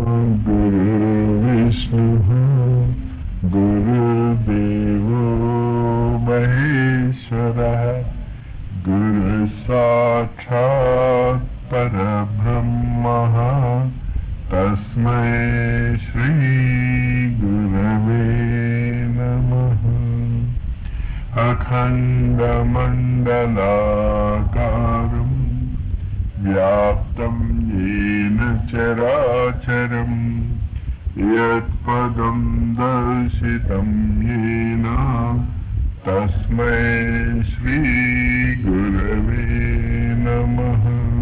गुरुर्विष्णुः गुरुदेवो महेश्वरः गुरुसाक्षात् परब्रह्मः तस्मै श्रीगुरवे नमः अखण्डमण्डलाकारम् व्याप्तं येन चराचरम् यत्पदं दर्शितं येन तस्मै श्रीगुरवे नमः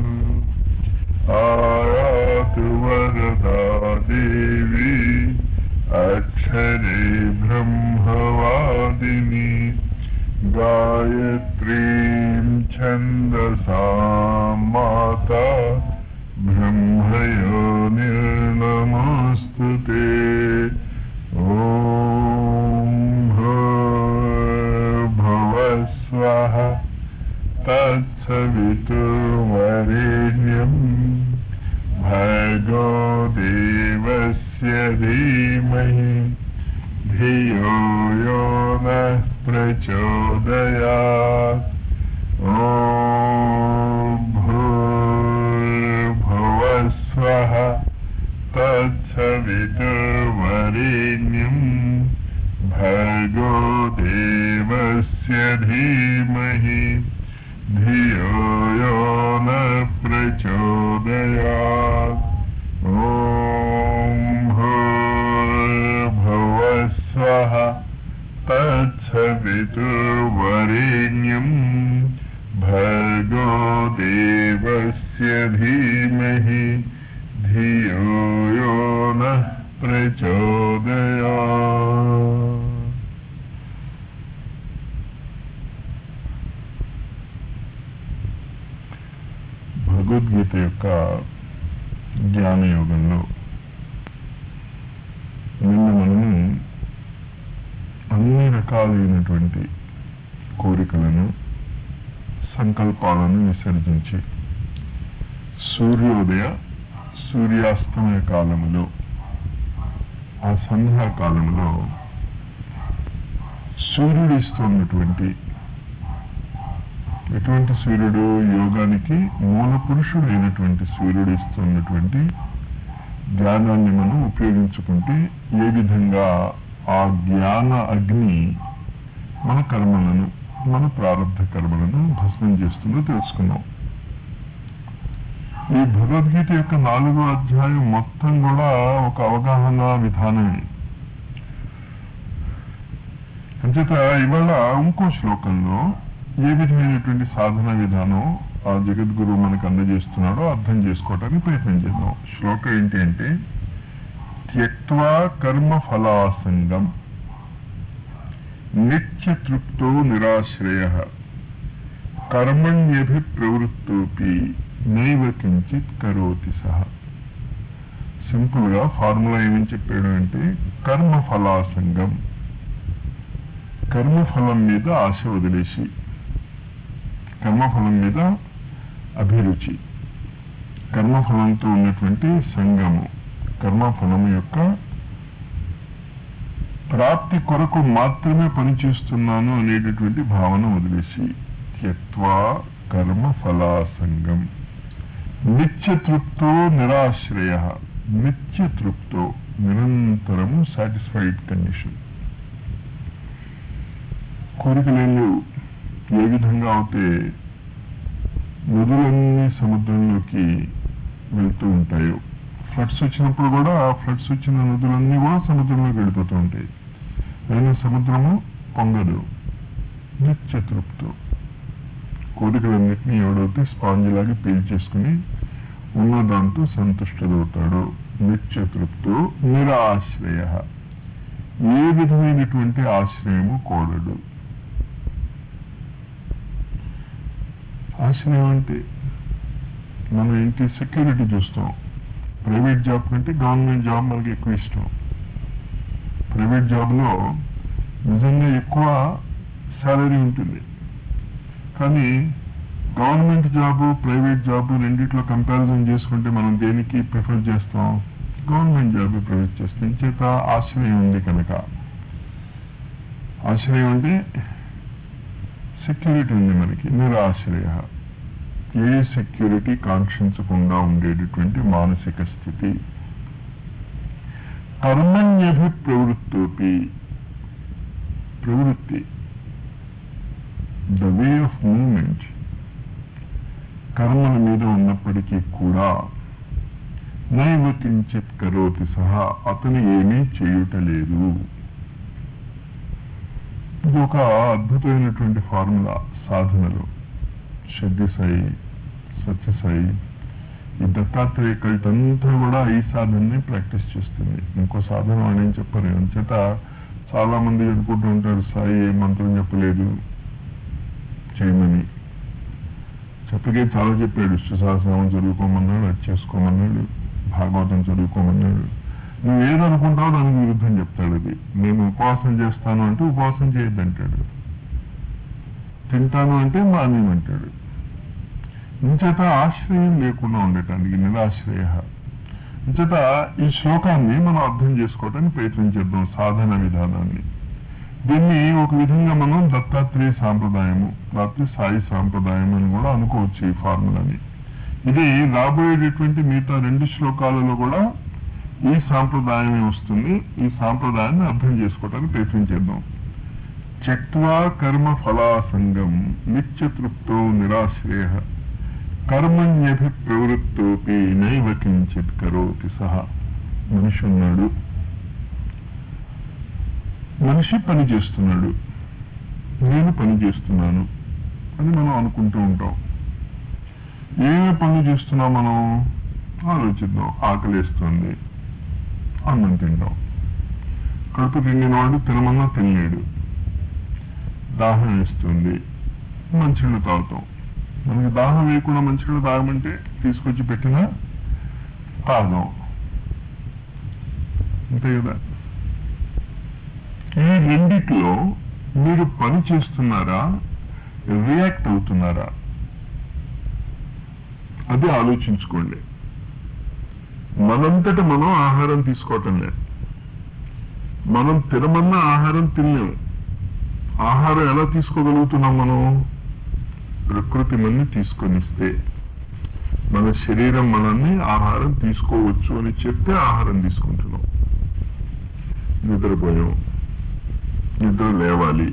आयातु वरदा देवी अक्षरे ब्रह्मवादिनी गायत्रीं छन्दसा माता ब्रह्मयो निर्नमोऽस्तु ते ॐ भूर्भुवस्वः तत्सवितुर्वरेण्यम् भर्गो देवस्य धीमहि धियो यो नः प्रचोदयात् ॐ भूर्भुवस्वः तत्सवितुर्वरेण्यम् भर्गो देवस्य धीमहि धियो यो न प्रचोदयात् ॐ भूर्भुवस्वः तत्सवितुर्वरेण्यम् भर्गो देवस्य धीमहि धियो यो नः प्रचोदयात् భగవద్గీత యొక్క జ్ఞాన యోగంలో నిన్న మనము అన్ని రకాలైనటువంటి కోరికలను సంకల్పాలను విసర్జించి సూర్యోదయ సూర్యాస్తమయ కాలములో ఆ సంధ్యాకాలంలో సూర్యుడు ఇస్తున్నటువంటి ఎటువంటి సూర్యుడు యోగానికి మూల పురుషుడు అయినటువంటి సూర్యుడు ఇస్తున్నటువంటి జ్ఞానాన్ని మనం ఉపయోగించుకుంటే ఏ విధంగా ఆ జ్ఞాన అగ్ని మన కర్మలను మన ప్రారంభ కర్మలను భస్మం చేస్తుందో తెలుసుకున్నాం ఈ భగవద్గీత యొక్క నాలుగో అధ్యాయం మొత్తం కూడా ఒక అవగాహన విధానమే అంచేత ఇవాళ ఇంకో శ్లోకంలో ఏ విధమైనటువంటి సాధన విధానం ఆ జగద్గురువు మనకు అందజేస్తున్నాడో అర్థం చేసుకోవడానికి ప్రయత్నం చేద్దాం శ్లోకం ఏంటి అంటే త్యక్వా కర్మ ఫలాసంగం నిత్యతృప్తో నిరాశ్రయ కర్మణ్యభి ప్రవృత్తోపి నైవ కించిత్ కరోతి సహ సింపుల్ గా ఫార్ములా ఏమని చెప్పాడు అంటే కర్మ ఫలాసంగం కర్మఫలం మీద ఆశ వదిలేసి కర్మఫలం మీద అభిరుచి కర్మఫలంతో ఉన్నటువంటి సంగము కర్మఫలం యొక్క ప్రాప్తి కొరకు మాత్రమే పనిచేస్తున్నాను అనేటటువంటి భావన వదిలేసి త్యక్వా కర్మ ఫలాసంగం నిత్యతృప్తో నిరాశ్రయ నిత్యతృప్తో నిరంతరము సాటిస్ఫైడ్ కండిషన్ కోరికలేళ్ళు ఏ విధంగా అయితే నదులన్నీ సముద్రంలోకి వెళ్తూ ఉంటాయో ఫ్లడ్స్ వచ్చినప్పుడు కూడా ఆ ఫ్లడ్స్ వచ్చిన నదులన్నీ కూడా సముద్రంలోకి వెళ్ళిపోతూ ఉంటాయి అయినా సముద్రము పొంగదు నిత్యతృప్తో కోరికలన్నింటినీ ఎవడైతే స్పాంజ్ లాగా పీల్చేసుకుని ఉన్న దాంతో సంతుష్టుడవుతాడు నిత్యతృప్తో నిరాశ్రయ ఏ విధమైనటువంటి ఆశ్రయము కోడడు ఆశ్రయం అంటే మనం ఏంటి సెక్యూరిటీ చూస్తాం ప్రైవేట్ జాబ్ కంటే గవర్నమెంట్ జాబ్ మనకి ఎక్కువ ఇష్టం ప్రైవేట్ జాబ్లో నిజంగా ఎక్కువ శాలరీ ఉంటుంది కానీ గవర్నమెంట్ జాబు ప్రైవేట్ జాబు రెండిట్లో కంపారిజన్ చేసుకుంటే మనం దేనికి ప్రిఫర్ చేస్తాం గవర్నమెంట్ జాబ్ ప్రొవైడ్ చేస్తుంది చేత ఆశ్రయం ఉంది కనుక ఆశ్రయం అంటే సెక్యూరిటీ ఉంది మనకి నిరాశ్రయ ఏ సెక్యూరిటీ కాంక్షించకుండా ఉండేటటువంటి మానసిక స్థితి కర్మణ్యభి ప్రవృత్తోపి ప్రవృత్తి ద వే ఆఫ్ మూమెంట్ కర్మల మీద ఉన్నప్పటికీ కూడా నైవ కించిత్ కరోతి సహా అతను ఏమీ చేయుటలేదు ఇది ఒక అద్భుతమైనటువంటి ఫార్ములా సాధనలో షడ్యసాయి సత్యసాయి ఈ దత్తాత్రేయ కల్ట్ అంతా కూడా ఈ సాధనని ప్రాక్టీస్ చేస్తుంది ఇంకో సాధన అని ఏం చెప్పరు అంచేత చాలా మంది అనుకుంటూ ఉంటారు సాయి ఏ మంత్రం చెప్పలేదు చేయమని చెప్పకే చాలా చెప్పాడు విష్ణు సహస్రనామం చదువుకోమన్నాడు అది చేసుకోమన్నాడు భాగవతం చదువుకోమన్నాడు నువ్వు ఏదనుకుంటావో దానికి విరుద్ధం చెప్తాడు అది నేను ఉపవాసం చేస్తాను అంటే ఉపవాసం చేయొద్దంటాడు తింటాను అంటే మానేయమంటాడు ఇంచేత ఆశ్రయం లేకుండా ఉండటానికి నిరాశ్రయ ఇంచేత ఈ శ్లోకాన్ని మనం అర్థం చేసుకోవడానికి ప్రయత్నం చేద్దాం సాధన విధానాన్ని దీన్ని ఒక విధంగా మనం దత్తాత్రేయ సాంప్రదాయము లేకపోతే సాయి సాంప్రదాయం అని కూడా అనుకోవచ్చు ఈ ఫార్ములాని ఇది రాబోయేటటువంటి మిగతా రెండు శ్లోకాలలో కూడా ఈ సాంప్రదాయమే వస్తుంది ఈ సాంప్రదాయాన్ని అర్థం చేసుకోవడానికి ప్రయత్నం చేద్దాం త్యక్వా కర్మ ఫలాసంగం నిత్యతృప్తో నిరాశ్రయ కర్మణ్యభి ప్రవృత్తోపి నైవ కించిత్ కరోతి సహా మనిషి ఉన్నాడు మనిషి పని చేస్తున్నాడు నేను పని చేస్తున్నాను అని మనం అనుకుంటూ ఉంటాం ఏమి పనులు చేస్తున్నాం మనం ఆలోచిద్దాం ఆకలిస్తుంది అన్నం తింటాం కడుపు తిండిన వాడు తినమన్నా తినలేడు దాహం వేస్తుంది మంచినీళ్ళు తాగుతాం మనకి దాహం వేయకుండా మంచినీళ్ళు తాగమంటే తీసుకొచ్చి పెట్టినా తాగాం అంతే కదా ఈ రెండిట్లో మీరు పని చేస్తున్నారా రియాక్ట్ అవుతున్నారా అది ఆలోచించుకోండి మనంతట మనం ఆహారం తీసుకోవటం లేదు మనం తినమన్న ఆహారం తినలేము ఆహారం ఎలా తీసుకోగలుగుతున్నాం మనం ప్రకృతి మనని తీసుకొనిస్తే మన శరీరం మనల్ని ఆహారం తీసుకోవచ్చు అని చెప్తే ఆహారం తీసుకుంటున్నాం నిద్రపోయాం నిద్ర లేవాలి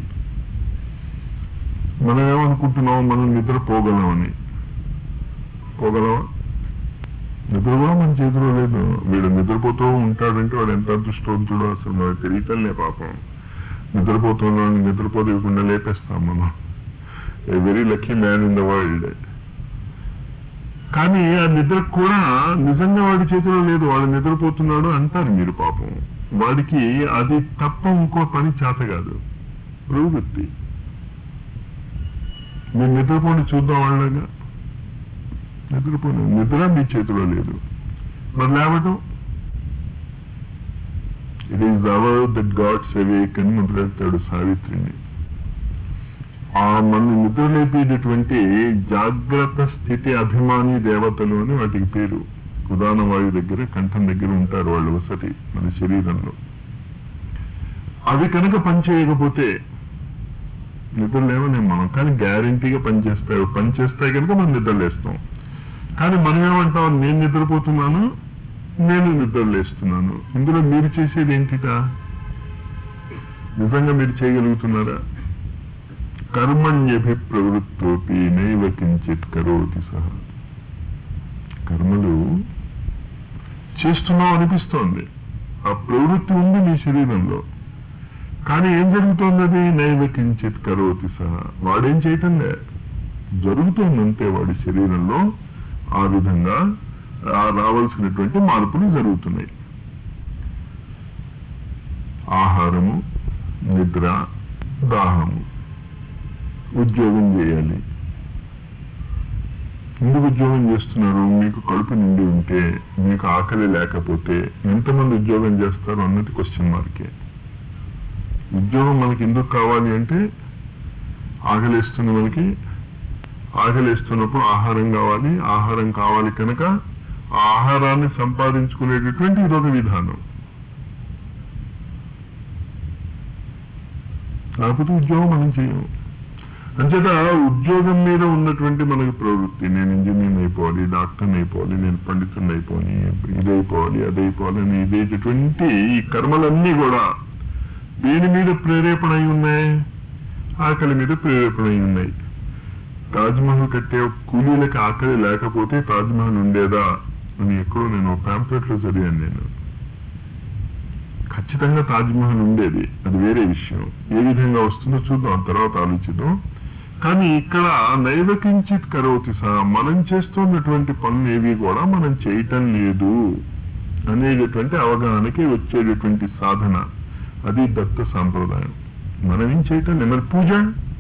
మనం ఏమనుకుంటున్నాం మనం నిద్రపోగలమని పోగలమా నిద్ర కూడా మన చేతిలో లేదు వీడు నిద్రపోతూ ఉంటాడంటే వాడు ఎంత అదృష్టవంతుడో అసలు మనకు తెలియటంలే పాపం నిద్రపోతున్నాడు నిద్రపోలేకుండా లేపేస్తాం మనం a very lucky man in the world కానీ ఆ నిద్ర కూడా నిజంగా వాడి చేతిలో లేదు వాడు నిద్రపోతున్నాడు అంటారు మీరు పాపం వాడికి అది తప్ప ఇంకో పని చేత కాదు ప్రవృత్తి మీరు నిద్రపోండి చూద్దాం వాళ్ళగా నిద్రపోను నిద్ర మీ చేతిలో లేదు మరి లేవటం it is hour that God's awake అని మొదలెడతాడు సావిత్రిని ఆ మన నిద్ర లేపేటటువంటి జాగ్రత్త స్థితి అభిమాని దేవతలు అని వాటికి పేరు ఉదాహరణ వాయు దగ్గర కంఠం దగ్గర ఉంటారు వాళ్ళు వసతి మన శరీరంలో అవి కనుక పనిచేయకపోతే నిద్ర లేవలేం మనం కానీ గ్యారంటీగా పనిచేస్తాయి పనిచేస్తాయి కనుక మనం నిద్ర లేస్తాం కానీ మనం ఏమంటాం నేను నిద్రపోతున్నాను నేను నిద్ర లేస్తున్నాను ఇందులో మీరు చేసేది ఏంటిట నిజంగా మీరు చేయగలుగుతున్నారా కర్మణ్యభి ప్రవృత్తోపి నైవ కించిత్ కరోతి సహా కర్మలు చేస్తున్నాం అనిపిస్తోంది ఆ ప్రవృత్తి ఉంది మీ శరీరంలో కానీ ఏం జరుగుతోంది అది నైవ కించిత్ కరోతి సహా వాడేం చేయటం లే జరుగుతోంది అంతే వాడి శరీరంలో ఆ విధంగా ఆ రావాల్సినటువంటి మార్పులు జరుగుతున్నాయి ఆహారము నిద్ర దాహము ఉద్యోగం చేయాలి ఎందుకు ఉద్యోగం చేస్తున్నారు మీకు కడుపు నిండి ఉంటే మీకు ఆకలి లేకపోతే ఎంతమంది ఉద్యోగం చేస్తారు అన్నది క్వశ్చన్ మార్కే ఉద్యోగం మనకి ఎందుకు కావాలి అంటే ఆకలిస్తుంది మనకి ఆకలిస్తున్నప్పుడు ఆహారం కావాలి ఆహారం కావాలి కనుక ఆ ఆహారాన్ని సంపాదించుకునేటటువంటి ఇదొక విధానం కాకపోతే ఉద్యోగం మనం చేయము అంచేత ఉద్యోగం మీద ఉన్నటువంటి మనకి ప్రవృత్తి నేను ఇంజనీర్ అయిపోవాలి డాక్టర్ అయిపోవాలి నేను పండితుడిని అయిపోవాలి ఇదైపోవాలి అదైపోవాలి అని ఇదేటటువంటి ఈ కర్మలన్నీ కూడా దేని మీద ప్రేరేపణ అయి ఉన్నాయి ఆకలి మీద ప్రేరేపణ అయి ఉన్నాయి తాజ్మహల్ కట్టే కూలీలకి ఆకలి లేకపోతే తాజ్మహల్ ఉండేదా అని ఎక్కడో నేను ప్యాంప్లెట్ లో చదివాను నేను ఖచ్చితంగా తాజ్మహల్ ఉండేది అది వేరే విషయం ఏ విధంగా వస్తుందో చూద్దాం తర్వాత ఆలోచిద్దాం కానీ ఇక్కడ నైవకించిత్ కరోతి సహా మనం చేస్తున్నటువంటి పనులు ఏవి కూడా మనం చేయటం లేదు అనేటటువంటి అవగాహనకి వచ్చేటటువంటి సాధన అది దత్త సాంప్రదాయం మనం ఏం చేయటం లేదు మరి పూజ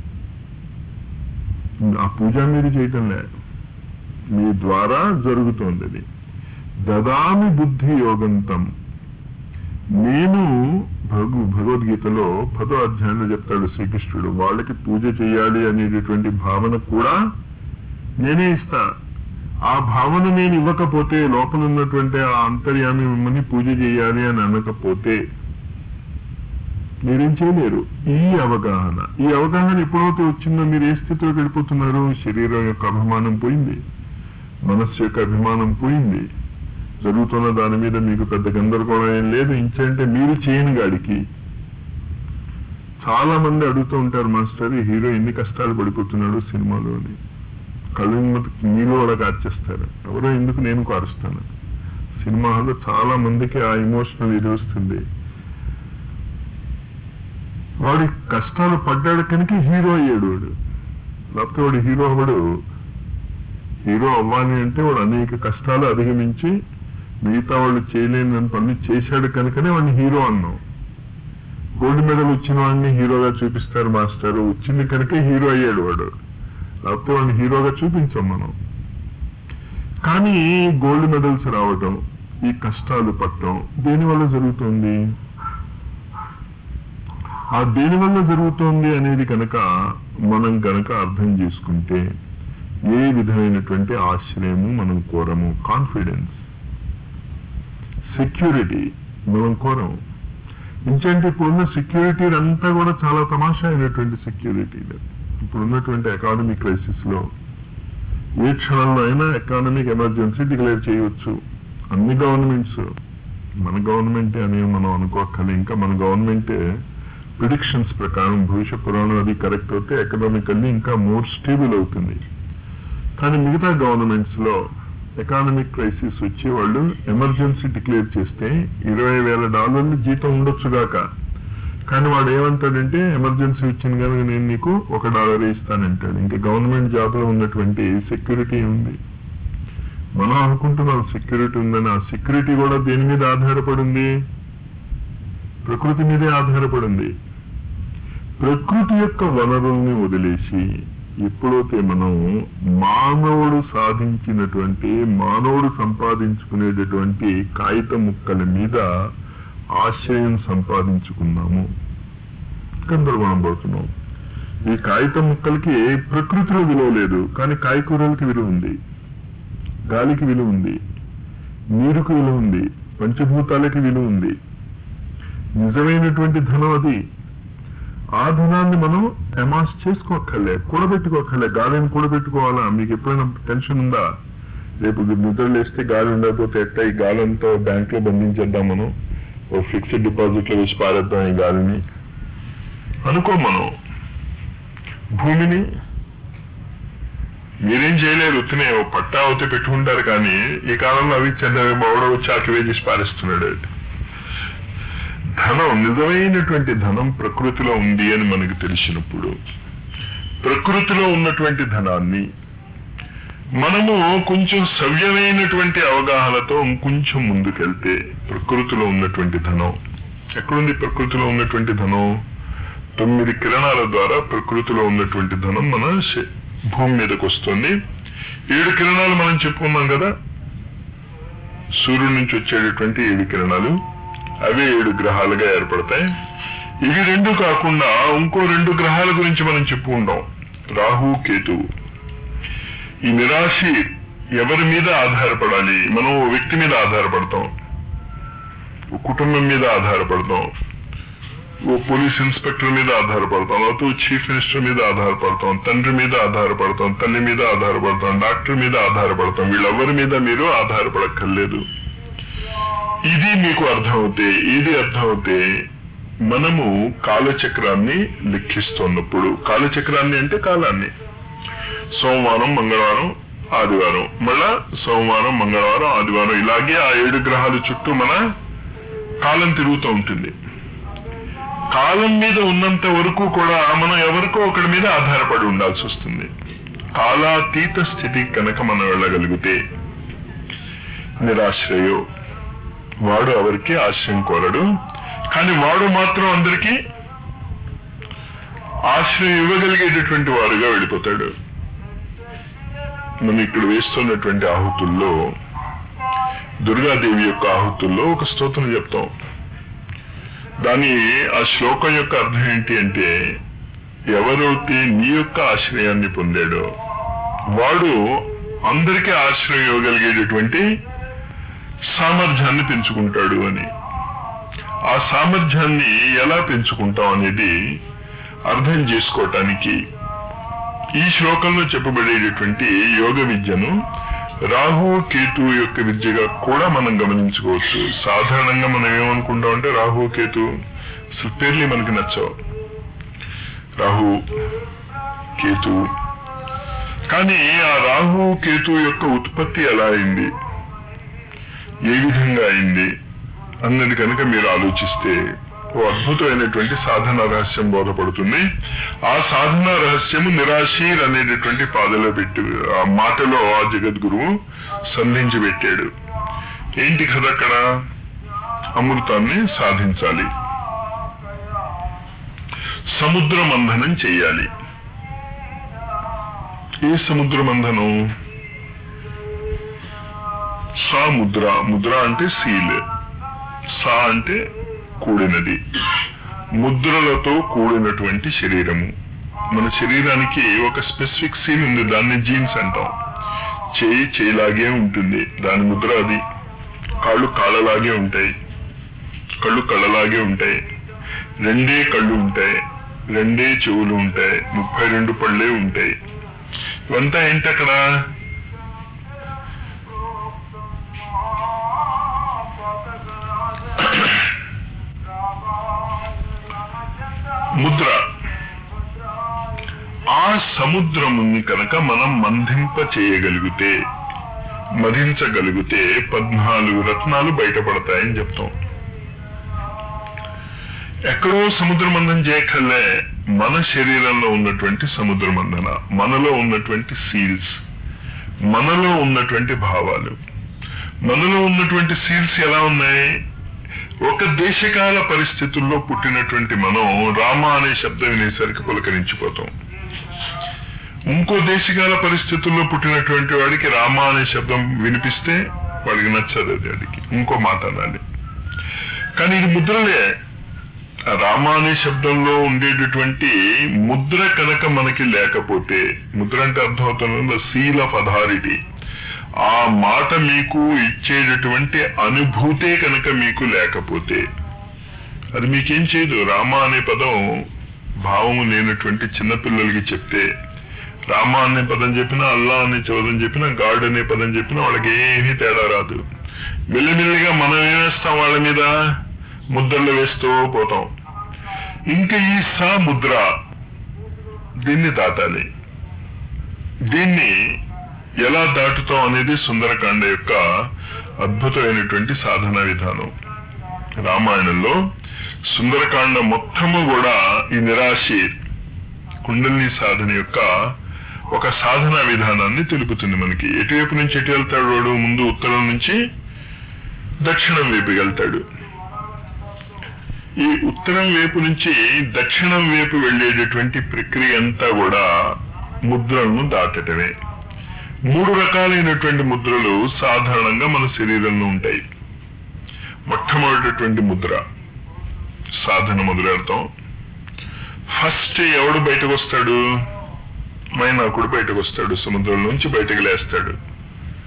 ఆ పూజ మీరు చేయటం లేదు మీ ద్వారా జరుగుతోంది అది దదామి బుద్ధి యోగంతం నేను భగ భగవద్గీతలో పదో అధ్యాయంలో చెప్తాడు శ్రీకృష్ణుడు వాళ్ళకి పూజ చేయాలి అనేటటువంటి భావన కూడా నేనే ఇస్తా ఆ భావన నేను ఇవ్వకపోతే లోపల ఉన్నటువంటి ఆ అంతర్యామి మిమ్మల్ని పూజ చేయాలి అని అనకపోతే మీరేం చేయలేరు ఈ అవగాహన ఈ అవగాహన ఎప్పుడైతే వచ్చిందో మీరు ఏ స్థితిలోకి వెళ్ళిపోతున్నారు శరీరం యొక్క అభిమానం పోయింది మనస్సు యొక్క అభిమానం పోయింది జరుగుతున్న దాని మీద మీకు పెద్ద గందరగోళం ఏం లేదు ఇంచంటే మీరు చేయని గాడికి చాలా మంది అడుగుతూ ఉంటారు మాస్టర్ ఈ హీరో ఎన్ని కష్టాలు పడిపోతున్నాడు సినిమాలో అని కళ్ళు నీళ్ళు కూడా కార్చేస్తారు ఎవరో ఎందుకు నేను కారుస్తాను సినిమాలో చాలా మందికి ఆ ఇమోషనల్ ఇది వస్తుంది వాడి కష్టాలు పడ్డాడు కనుక హీరో అయ్యాడు వాడు లేకపోతే వాడు హీరో అవ్వడు హీరో అవ్వాలి అంటే వాడు అనేక కష్టాలు అధిగమించి మిగతా వాళ్ళు చేయలేని పనులు చేశాడు కనుకనే వాడిని హీరో అన్నాం గోల్డ్ మెడల్ వచ్చిన వాడిని హీరోగా చూపిస్తారు మాస్టర్ వచ్చింది కనుక హీరో అయ్యాడు వాడు లేకపోతే వాడిని హీరోగా చూపించాం మనం కానీ గోల్డ్ మెడల్స్ రావటం ఈ కష్టాలు పట్టడం దేనివల్ల జరుగుతుంది ఆ దేనివల్ల జరుగుతోంది అనేది కనుక మనం కనుక అర్థం చేసుకుంటే ఏ విధమైనటువంటి ఆశ్రయము మనం కోరము కాన్ఫిడెన్స్ సెక్యూరిటీ మనం కోరము ఇంకంటే ఇప్పుడున్న సెక్యూరిటీ అంతా కూడా చాలా తమాషా అయినటువంటి సెక్యూరిటీ ఇప్పుడు ఉన్నటువంటి ఎకానమిక్ క్రైసిస్ లో ఏ క్షణంలో అయినా ఎకానమిక్ ఎమర్జెన్సీ డిక్లేర్ చేయవచ్చు అన్ని గవర్నమెంట్స్ మన గవర్నమెంటే అని మనం అనుకోక్కర్లే ఇంకా మన గవర్నమెంటే ప్రిడిక్షన్స్ ప్రకారం భవిష్య పురాణం అది కరెక్ట్ అయితే ఎకనామికల్లీ ఇంకా మోర్ స్టేబుల్ అవుతుంది కానీ మిగతా గవర్నమెంట్స్ లో ఎకానమిక్ క్రైసిస్ వచ్చి వాళ్ళు ఎమర్జెన్సీ డిక్లేర్ చేస్తే ఇరవై వేల డాలర్లు జీతం ఉండొచ్చుగాక కానీ వాడు ఏమంటాడంటే ఎమర్జెన్సీ వచ్చింది కనుక నేను నీకు ఒక డాలర్ ఇస్తానంటాడు ఇంకా గవర్నమెంట్ జాబ్ లో ఉన్నటువంటి సెక్యూరిటీ ఉంది మనం అనుకుంటున్నాం సెక్యూరిటీ ఉందని ఆ సెక్యూరిటీ కూడా దేని మీద ఆధారపడింది ప్రకృతి మీదే ఆధారపడింది ప్రకృతి యొక్క వనరుల్ని వదిలేసి ఎప్పుడైతే మనం మానవుడు సాధించినటువంటి మానవుడు సంపాదించుకునేటటువంటి కాగిత ముక్కల మీద ఆశ్రయం సంపాదించుకున్నాము గందరగోళం పడుతున్నాం ఈ కాగిత ముక్కలకి ప్రకృతిలో విలువ లేదు కానీ కాయకూరలకి విలువ ఉంది గాలికి విలువ ఉంది నీరుకు విలువ ఉంది పంచభూతాలకి విలువ ఉంది నిజమైనటువంటి ధనం అది ఆ ధనాన్ని మనం అమాస్ చేసుకోక్కర్లే కూడబెట్టుకోక్కర్లే గాలిని కూడబెట్టుకోవాలా మీకు ఎప్పుడైనా టెన్షన్ ఉందా రేపు నిద్ర లేస్తే గాలి ఉండకపోతే ఎట్లా ఈ గాలంతో బ్యాంక్ లో బంధించేద్దాం మనం ఓ ఫిక్స్డ్ డిపాజిట్ లో వేసి పారేద్దాం ఈ గాలిని అనుకో మనం భూమిని మీరేం చేయలేరు ఉత్తినే ఓ పట్టా అవుతే పెట్టుకుంటారు కానీ ఈ కాలంలో అవి చెన్నవి మౌడ వచ్చి ఆకివే చేసి పారేస్తున్నాడు ధనం నిజమైనటువంటి ధనం ప్రకృతిలో ఉంది అని మనకు తెలిసినప్పుడు ప్రకృతిలో ఉన్నటువంటి ధనాన్ని మనము కొంచెం సవ్యమైనటువంటి అవగాహనతో ఇంకొంచెం ముందుకెళ్తే ప్రకృతిలో ఉన్నటువంటి ధనం ఎక్కడుంది ప్రకృతిలో ఉన్నటువంటి ధనం తొమ్మిది కిరణాల ద్వారా ప్రకృతిలో ఉన్నటువంటి ధనం మన శ- భూమి మీదకి వస్తుంది ఏడు కిరణాలు మనం చెప్పుకున్నాం కదా సూర్యుడి నుంచి వచ్చేటటువంటి ఏడు కిరణాలు అవే ఏడు గ్రహాలుగా ఏర్పడతాయి ఇవి రెండు కాకుండా ఇంకో రెండు గ్రహాల గురించి మనం చెప్పుకుంటాం రాహు కేతువు ఈ నిరాశి ఎవరి మీద ఆధారపడాలి మనం ఓ వ్యక్తి మీద ఆధారపడతాం ఓ కుటుంబం మీద ఆధారపడతాం ఓ పోలీస్ ఇన్స్పెక్టర్ మీద ఆధారపడతాం లేకపోతే ఓ చీఫ్ మినిస్టర్ మీద ఆధారపడతాం తండ్రి మీద ఆధారపడతాం తల్లి మీద ఆధారపడతాం డాక్టర్ మీద ఆధారపడతాం వీళ్ళెవరి మీద మీరు ఆధారపడక్కర్లేదు ఇది మీకు అర్థమవుతే ఇది అర్థమవుతే మనము కాలచక్రాన్ని లెక్కిస్తున్నప్పుడు కాలచక్రాన్ని అంటే కాలాన్ని సోమవారం మంగళవారం ఆదివారం మళ్ళా సోమవారం మంగళవారం ఆదివారం ఇలాగే ఆ ఏడు గ్రహాల చుట్టూ మన కాలం తిరుగుతూ ఉంటుంది కాలం మీద ఉన్నంత వరకు కూడా మనం ఎవరికో ఒకరి మీద ఆధారపడి ఉండాల్సి వస్తుంది కాలాతీత స్థితి కనుక మనం వెళ్ళగలిగితే నిరాశ్రయో వాడు ఎవరికి ఆశ్రయం కోరడు కానీ వాడు మాత్రం అందరికీ ఆశ్రయం ఇవ్వగలిగేటటువంటి వాడుగా వెళ్ళిపోతాడు మనం ఇక్కడ వేస్తున్నటువంటి ఆహుతుల్లో దుర్గాదేవి యొక్క ఆహుతుల్లో ఒక స్తోత్రం చెప్తాం దాని ఆ శ్లోకం యొక్క అర్థం ఏంటి అంటే ఎవరైతే నీ యొక్క ఆశ్రయాన్ని పొందాడో వాడు అందరికీ ఆశ్రయం ఇవ్వగలిగేటటువంటి సామర్థ్యాన్ని పెంచుకుంటాడు అని ఆ సామర్థ్యాన్ని ఎలా పెంచుకుంటాం అనేది అర్థం చేసుకోవటానికి ఈ శ్లోకంలో చెప్పబడేటటువంటి యోగ విద్యను రాహు కేతు యొక్క విద్యగా కూడా మనం గమనించుకోవచ్చు సాధారణంగా మనం ఏమనుకుంటాం అంటే రాహు కేతు అసలు పేర్లు మనకి నచ్చవు రాహు కేతు కానీ ఆ రాహు కేతు యొక్క ఉత్పత్తి ఎలా అయింది ఏ విధంగా అయింది అన్నది కనుక మీరు ఆలోచిస్తే ఓ అద్భుతమైనటువంటి సాధన రహస్యం బోధపడుతుంది ఆ సాధన రహస్యము నిరాశీర్ అనేటటువంటి పాదలో పెట్టి ఆ మాటలో ఆ జగద్గురువు సంధించి పెట్టాడు ఏంటి కదా అక్కడ అమృతాన్ని సాధించాలి సముద్ర మంథనం చేయాలి ఏ సముద్ర మంథనం సా ముద్ర ముద్ర అంటే సీల్ సా అంటే కూడినది ముద్రలతో కూడినటువంటి శరీరము మన శరీరానికి ఒక స్పెసిఫిక్ సీల్ ఉంది దాన్ని జీన్స్ అంటాం చేయి చేయిలాగే ఉంటుంది దాని ముద్ర అది కాళ్ళు కాళ్ళలాగే ఉంటాయి కళ్ళు కళ్ళలాగే ఉంటాయి రెండే కళ్ళు ఉంటాయి రెండే చెవులు ఉంటాయి ముప్పై రెండు పళ్ళే ఉంటాయి ఇవంతా ఏంటి అక్కడ ముద్ర ఆ సముద్రముని కనుక మనం మంధింప చేయగలిగితే మధించగలిగితే పద్నాలుగు రత్నాలు బయటపడతాయని చెప్తాం ఎక్కడో సముద్ర మంథనం చేయక్కర్లే మన శరీరంలో ఉన్నటువంటి సముద్ర మంథన మనలో ఉన్నటువంటి సీల్స్ మనలో ఉన్నటువంటి భావాలు మనలో ఉన్నటువంటి సీల్స్ ఎలా ఉన్నాయి ఒక దేశకాల పరిస్థితుల్లో పుట్టినటువంటి మనం రామ అనే శబ్దం వినేసరికి పులకరించిపోతాం ఇంకో దేశకాల పరిస్థితుల్లో పుట్టినటువంటి వాడికి రామ అనే శబ్దం వినిపిస్తే వాడికి నచ్చదు అది వాడికి ఇంకో మాట అనాలి కానీ ఇది ముద్రలే ఆ రామ అనే శబ్దంలో ఉండేటటువంటి ముద్ర కనుక మనకి లేకపోతే ముద్ర అంటే అర్థమవుతుంది సీల్ ఆఫ్ అథారిటీ ఆ మాట మీకు ఇచ్చేటటువంటి అనుభూతే కనుక మీకు లేకపోతే అది మీకేం చేయదు రామ అనే పదం భావము లేనటువంటి చిన్నపిల్లలకి చెప్తే రామ అనే పదం చెప్పినా అల్లా అనే పదం చెప్పినా గాడ్ అనే పదం చెప్పినా వాళ్ళకి ఏమీ తేడా రాదు మెల్లిమెల్లిగా మనం ఏమేస్తాం వాళ్ళ మీద ముద్రలు వేస్తూ పోతాం ఇంకా ఈ సా ముద్ర దీన్ని దాటాలి దీన్ని ఎలా దాటుతాం అనేది సుందరకాండ యొక్క అద్భుతమైనటువంటి సాధన విధానం రామాయణంలో సుందరకాండ మొత్తము కూడా ఈ నిరాశి కుండలిని సాధన యొక్క ఒక సాధన విధానాన్ని తెలుపుతుంది మనకి ఎటువైపు నుంచి ఎటు వెళ్తాడు వాడు ముందు ఉత్తరం నుంచి దక్షిణం వైపు వెళ్తాడు ఈ ఉత్తరం వైపు నుంచి దక్షిణం వైపు వెళ్ళేటటువంటి ప్రక్రియ అంతా కూడా ముద్రలను దాటటమే మూడు రకాలైనటువంటి ముద్రలు సాధారణంగా మన శరీరంలో ఉంటాయి మొట్టమొదటిటువంటి ముద్ర సాధన మొదలెడతాం ఫస్ట్ ఎవడు బయటకు వస్తాడు మైనాకుడు బయటకు వస్తాడు సముద్రం నుంచి బయటకు లేస్తాడు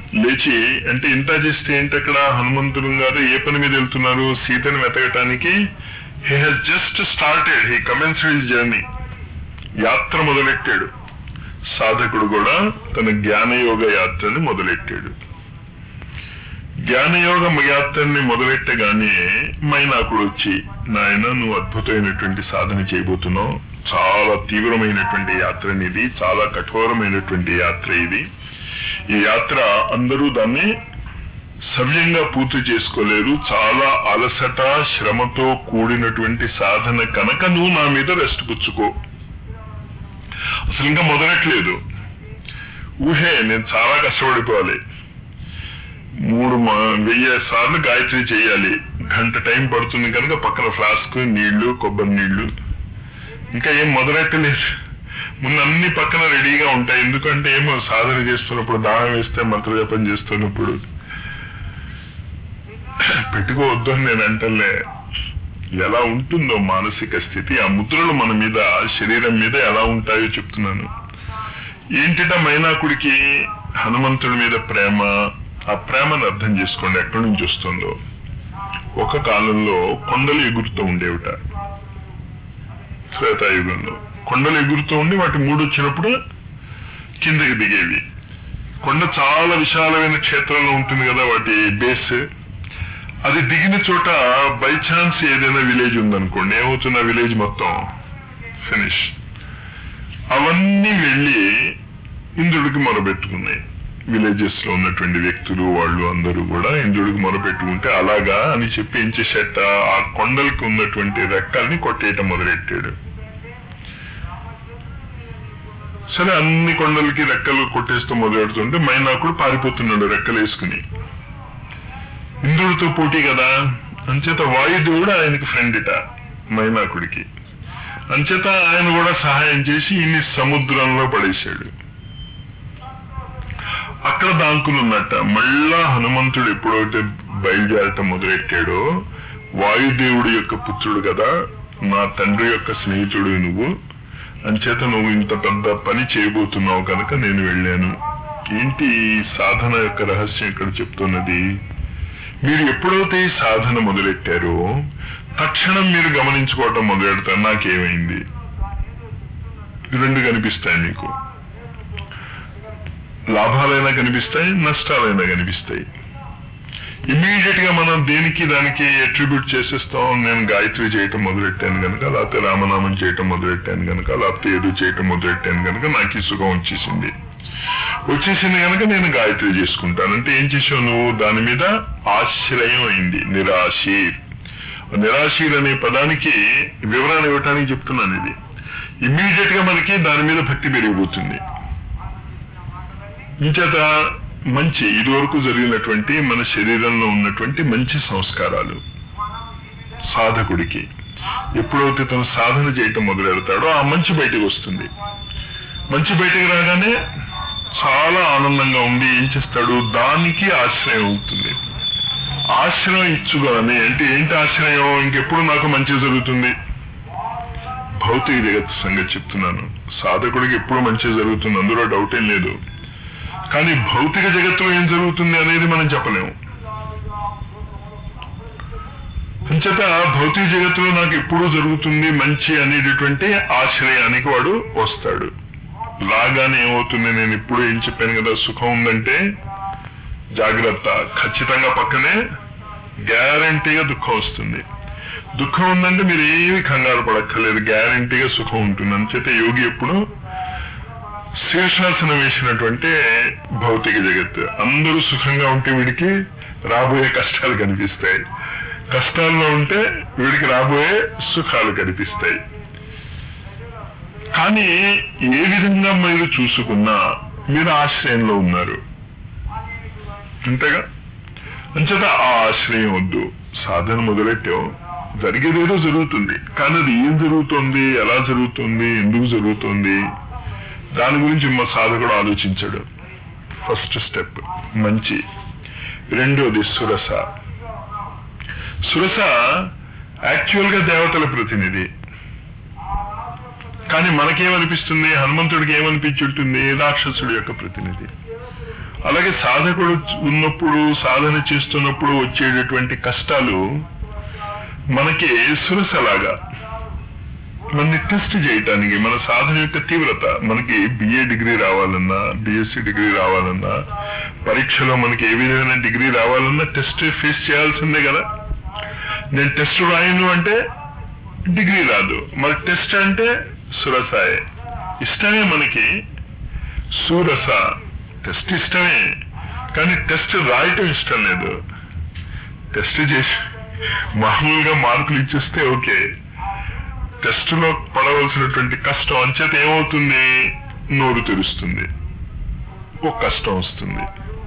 లేచి అంటే ఇంత చేస్తే ఏంటి అక్కడ హనుమంతుడు గారు ఏ పని మీద వెళ్తున్నారు సీతను వెతకటానికి he has just started he commences his journey యాత్ర మొదలెట్టాడు సాధకుడు కూడా తన జ్ఞానయోగ యాత్రని మొదలెట్టాడు జ్ఞానయోగ యాత్రని మొదలెట్టగానే మైనాకుడు వచ్చి నాయన నువ్వు అద్భుతమైనటువంటి సాధన చేయబోతున్నావు చాలా తీవ్రమైనటువంటి యాత్ర ఇది చాలా కఠోరమైనటువంటి యాత్ర ఇది ఈ యాత్ర అందరూ దాన్ని సవ్యంగా పూర్తి చేసుకోలేరు చాలా అలసట శ్రమతో కూడినటువంటి సాధన కనుక నువ్వు నా మీద రెస్ట్ పుచ్చుకో అసలు ఇంకా మొదలట్లేదు ఊహే నేను చాలా కష్టపడిపోవాలి మూడు మా- వెయ్యి సార్లు గాయత్రి చేయాలి గంట టైం పడుతుంది కనుక పక్కన ఫ్లాస్క్ నీళ్లు కొబ్బరి నీళ్లు ఇంకా ఏం మొదలెట్టలేదు ముందు అన్ని పక్కన రెడీగా ఉంటాయి ఎందుకంటే ఏమో సాధన చేస్తున్నప్పుడు దాహం వేస్తే మంత్రజపం చేస్తున్నప్పుడు పెట్టుకోవద్దు అని నేను అంటలే ఎలా ఉంటుందో మానసిక స్థితి ఆ ముద్రలు మన మీద శరీరం మీద ఎలా ఉంటాయో చెప్తున్నాను ఏంటిట మైనాకుడికి హనుమంతుడి మీద ప్రేమ ఆ ప్రేమను అర్థం చేసుకోండి ఎక్కడి నుంచి వస్తుందో ఒక కాలంలో కొండలు ఎగురుతూ ఉండేవిట శ్వేతాయుగంలో కొండలు ఎగురుతూ ఉండి వాటి మూడు వచ్చినప్పుడు కిందకి దిగేవి కొండ చాలా విశాలమైన క్షేత్రంలో ఉంటుంది కదా వాటి బేస్ అది దిగిన చోట బై ఛాన్స్ ఏదైనా విలేజ్ ఉందనుకోండి ఏమవుతుంది ఆ విలేజ్ మొత్తం ఫినిష్ అవన్నీ వెళ్ళి ఇంద్రుడికి మొరబెట్టుకున్నాయి విలేజెస్ లో ఉన్నటువంటి వ్యక్తులు వాళ్ళు అందరూ కూడా ఇంద్రుడికి మొరపెట్టుకుంటే అలాగా అని చెప్పి ఏం చేసేట ఆ కొండలకి ఉన్నటువంటి రెక్కల్ని కొట్టేయటం మొదలెట్టాడు సరే అన్ని కొండలకి రెక్కలు కొట్టేస్తూ మొదలెడుతుంటే మైనాకుడు పారిపోతున్నాడు రెక్కలు వేసుకుని ఇంద్రుడితో పోటీ కదా అంచేత వాయుదేవుడు ఆయనకి ఫ్రెండ్ ఇట మైనాకుడికి అంచేత ఆయన కూడా సహాయం చేసి ఇన్ని సముద్రంలో పడేశాడు అక్కడ దాంకుని ఉన్నట్ట మళ్ళా హనుమంతుడు ఎప్పుడైతే బయలుదేరటం మొదలెట్టాడో వాయుదేవుడి యొక్క పుత్రుడు కదా నా తండ్రి యొక్క స్నేహితుడు నువ్వు అంచేత నువ్వు ఇంత పెద్ద పని చేయబోతున్నావు కనుక నేను వెళ్ళాను ఏంటి ఈ సాధన యొక్క రహస్యం ఇక్కడ చెప్తున్నది మీరు ఎప్పుడైతే ఈ సాధన మొదలెట్టారో తక్షణం మీరు గమనించుకోవటం మొదలెడతారు నాకేమైంది రెండు కనిపిస్తాయి మీకు లాభాలైనా కనిపిస్తాయి నష్టాలైనా కనిపిస్తాయి ఇమీడియట్ గా మనం దేనికి దానికి అట్రిబ్యూట్ చేసేస్తాం నేను గాయత్రి చేయటం మొదలెట్టాను కనుక లేకపోతే రామనామం చేయటం మొదలెట్టాను కనుక లేకపోతే ఏదో చేయటం మొదలెట్టాను కనుక నాకు ఈ సుఖం వచ్చేసింది వచ్చేసింది కనుక నేను గాయత్రి చేసుకుంటాను అంటే ఏం చేసావు నువ్వు దాని మీద ఆశ్రయం అయింది నిరాశీర్ నిరాశీర్ అనే పదానికి వివరణ ఇవ్వటానికి చెప్తున్నాను ఇది ఇమ్మీడియట్ గా మనకి దాని మీద భక్తి పెరిగిపోతుంది ఇంచేత మంచి ఇదివరకు జరిగినటువంటి మన శరీరంలో ఉన్నటువంటి మంచి సంస్కారాలు సాధకుడికి ఎప్పుడైతే తను సాధన చేయటం మొదలెడతాడో ఆ మంచి బయటకు వస్తుంది మంచి బయటకు రాగానే చాలా ఆనందంగా ఉండి ఏం చేస్తాడు దానికి ఆశ్రయం అవుతుంది ఆశ్రయం ఇచ్చుగానే అంటే ఏంటి ఆశ్రయం ఇంకెప్పుడు నాకు మంచి జరుగుతుంది భౌతిక జగత్తు సంగతి చెప్తున్నాను సాధకుడికి ఎప్పుడు మంచి జరుగుతుంది అందులో డౌట్ ఏం లేదు కానీ భౌతిక జగత్తులో ఏం జరుగుతుంది అనేది మనం చెప్పలేము అంచేత భౌతిక జగత్తులో నాకు ఎప్పుడు జరుగుతుంది మంచి అనేటటువంటి ఆశ్రయానికి వాడు వస్తాడు రాగానే ఏమవుతుంది నేను ఇప్పుడు ఏం చెప్పాను కదా సుఖం ఉందంటే జాగ్రత్త ఖచ్చితంగా పక్కనే గ్యారంటీగా దుఃఖం వస్తుంది దుఃఖం ఉందంటే మీరు ఏమి కంగారు పడక్కర్లేదు గ్యారంటీగా సుఖం ఉంటుంది అంచేత యోగి ఎప్పుడు శీర్షాసనం వేసినటువంటి భౌతిక జగత్తు అందరూ సుఖంగా ఉంటే వీడికి రాబోయే కష్టాలు కనిపిస్తాయి కష్టాల్లో ఉంటే వీడికి రాబోయే సుఖాలు కనిపిస్తాయి కానీ ఏ విధంగా మీరు చూసుకున్నా మీరు ఆశ్రయంలో ఉన్నారు అంతేగా అంచేత ఆ ఆశ్రయం వద్దు సాధన మొదలెట్టాం జరిగేదేదో జరుగుతుంది కానీ అది ఏం జరుగుతోంది ఎలా జరుగుతుంది ఎందుకు జరుగుతోంది దాని గురించి మా సాధకుడు ఆలోచించాడు ఫస్ట్ స్టెప్ మంచి రెండోది సురస సురస యాక్చువల్ గా దేవతల ప్రతినిధి కానీ మనకేమనిపిస్తుంది హనుమంతుడికి ఏమనిపించి ఉంటుంది రాక్షసుడి యొక్క ప్రతినిధి అలాగే సాధకుడు ఉన్నప్పుడు సాధన చేస్తున్నప్పుడు వచ్చేటటువంటి కష్టాలు మనకి సురసలాగా మనని టెస్ట్ చేయటానికి మన సాధన యొక్క తీవ్రత మనకి బిఏ డిగ్రీ రావాలన్నా బిఎస్సి డిగ్రీ రావాలన్నా పరీక్షలో మనకి ఏ విధమైన డిగ్రీ రావాలన్నా టెస్ట్ ఫేస్ చేయాల్సిందే కదా నేను టెస్ట్ రాయను అంటే డిగ్రీ రాదు మరి టెస్ట్ అంటే సురసాయే ఇష్టమే మనకి సూరస టెస్ట్ ఇష్టమే కానీ టెస్ట్ రాయటం ఇష్టం లేదు టెస్ట్ చేసి మామూలుగా మార్కులు ఇచ్చేస్తే ఓకే టెస్ట్ లో పడవలసినటువంటి కష్టం అంచేత ఏమవుతుంది నోరు తెరుస్తుంది ఒక కష్టం వస్తుంది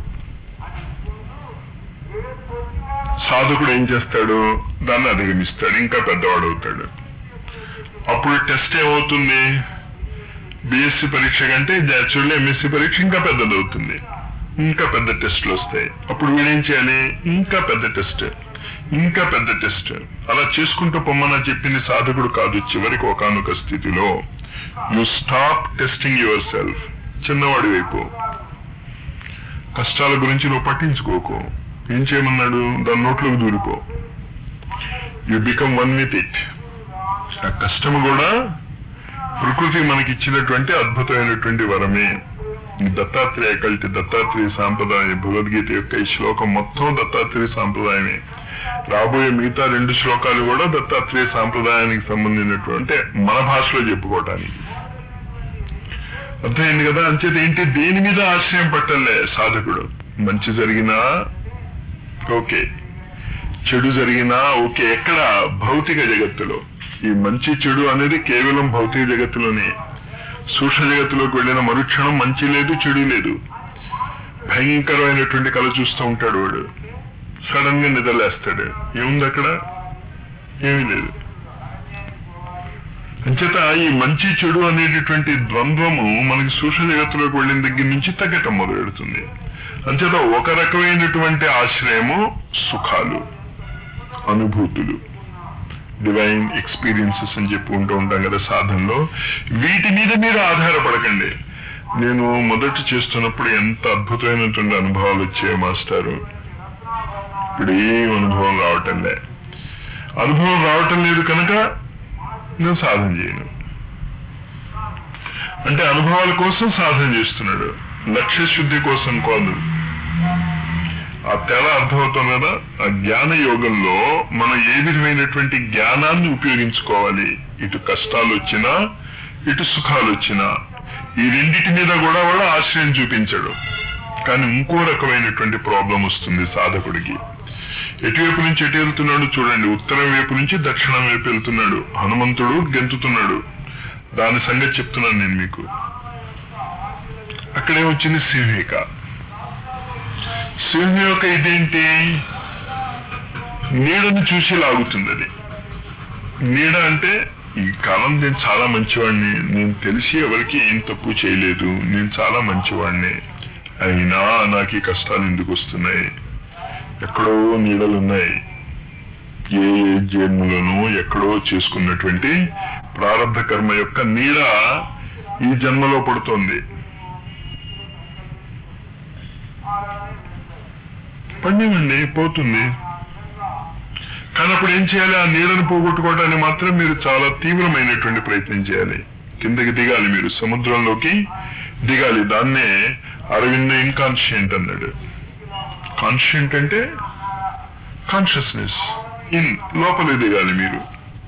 సాధకుడు ఏం చేస్తాడు దాన్ని అధిగమిస్తాడు ఇంకా పెద్దవాడు అవుతాడు అప్పుడు టెస్ట్ ఏమవుతుంది బిఎస్సి పరీక్ష కంటే యాక్చువల్లీ ఎంఎస్సి పరీక్ష ఇంకా పెద్దది అవుతుంది ఇంకా పెద్ద టెస్ట్లు వస్తాయి అప్పుడు వీడేం చేయాలి ఇంకా పెద్ద టెస్ట్ ఇంకా పెద్ద టెస్ట్ అలా చేసుకుంటూ పొమ్మన చెప్పింది సాధకుడు కాదు చివరికి ఒకనొక స్థితిలో you stop testing your self చిన్నవాడి వైపు కష్టాల గురించి నువ్వు పట్టించుకోకు ఏం చేయమన్నాడు దాని నోట్లోకి దూరిపో you become one with it ఆ కష్టం కూడా ప్రకృతి మనకి ఇచ్చినటువంటి అద్భుతమైనటువంటి వరమే ఈ దత్తాత్రేయ కల్టి దత్తాత్రేయ సాంప్రదాయం భగవద్గీత యొక్క ఈ శ్లోకం మొత్తం దత్తాత్రేయ సాంప్రదాయమే రాబోయే మిగతా రెండు శ్లోకాలు కూడా దత్తాత్రేయ సాంప్రదాయానికి సంబంధించినటువంటి మన భాషలో చెప్పుకోవటానికి అర్థమైంది కదా అంచేత ఏంటి దేని మీద ఆశ్రయం పట్టలే సాధకుడు మంచి జరిగినా ఓకే చెడు జరిగినా ఓకే ఎక్కడ భౌతిక జగత్తులో ఈ మంచి చెడు అనేది కేవలం భౌతిక జగత్తులోనే సూక్ష్మ జగత్తులోకి వెళ్ళిన మరుక్షణం మంచి లేదు చెడు లేదు భయంకరమైనటువంటి కళ చూస్తూ ఉంటాడు వాడు సడన్ గా నిద్రలేస్తాడు ఏముంది అక్కడ ఏమీ లేదు అంచేత ఈ మంచి చెడు అనేటటువంటి ద్వంద్వము మనకి సూక్ష్మ జగత్తులోకి వెళ్ళిన దగ్గర నుంచి తగ్గటం మొదలెడుతుంది అంచేత ఒక రకమైనటువంటి ఆశ్రయము సుఖాలు అనుభూతులు డివైన్ ఎక్స్పీరియన్సెస్ అని చెప్పి ఉంటూ ఉంటాం కదా సాధనలో వీటి మీద మీరు ఆధారపడకండి నేను మొదట చేస్తున్నప్పుడు ఎంత అద్భుతమైనటువంటి అనుభవాలు వచ్చాయో మాస్టారు ఇప్పుడు ఏం అనుభవం రావటం లే అనుభవం రావటం లేదు కనుక నేను సాధన చేయను అంటే అనుభవాల కోసం సాధన చేస్తున్నాడు లక్ష్య శుద్ధి కోసం కాదు ఆ తేడా అర్థమవుతుంది కదా ఆ జ్ఞాన యోగంలో మనం ఏ విధమైనటువంటి జ్ఞానాన్ని ఉపయోగించుకోవాలి ఇటు కష్టాలు వచ్చినా ఇటు సుఖాలు వచ్చినా ఈ రెండిటి మీద కూడా వాడు ఆశ్రయం చూపించడు కానీ ఇంకో రకమైనటువంటి ప్రాబ్లం వస్తుంది సాధకుడికి ఎటువైపు నుంచి ఎటు వెళ్తున్నాడు చూడండి ఉత్తరం వైపు నుంచి దక్షిణం వైపు వెళ్తున్నాడు హనుమంతుడు గెంతుతున్నాడు దాని సంగతి చెప్తున్నాను నేను మీకు అక్కడేమొచ్చింది సింహిక సింహం యొక్క ఇదేంటి నీడను చూసి లాగుతుంది అది నీడ అంటే ఈ కాలం నేను చాలా మంచివాడిని నేను తెలిసి ఎవరికి ఏం తప్పు చేయలేదు నేను చాలా మంచివాడిని అయినా నాకు ఈ కష్టాలు ఎందుకు వస్తున్నాయి ఎక్కడో నీడలున్నాయి ఏ ఏ జన్మలోనూ ఎక్కడో చేసుకున్నటువంటి ప్రారంభ కర్మ యొక్క నీడ ఈ జన్మలో పడుతోంది పండివండి పోతుంది కానీ అప్పుడు ఏం చేయాలి ఆ నీడను పోగొట్టుకోవడానికి మాత్రం మీరు చాలా తీవ్రమైనటువంటి ప్రయత్నం చేయాలి కిందకి దిగాలి మీరు సముద్రంలోకి దిగాలి దాన్నే అరవింద ఇన్కాన్షియంట్ అన్నాడు కాన్షియంట్ అంటే కాన్షియస్నెస్ ఇన్ లోపలికి దిగాలి మీరు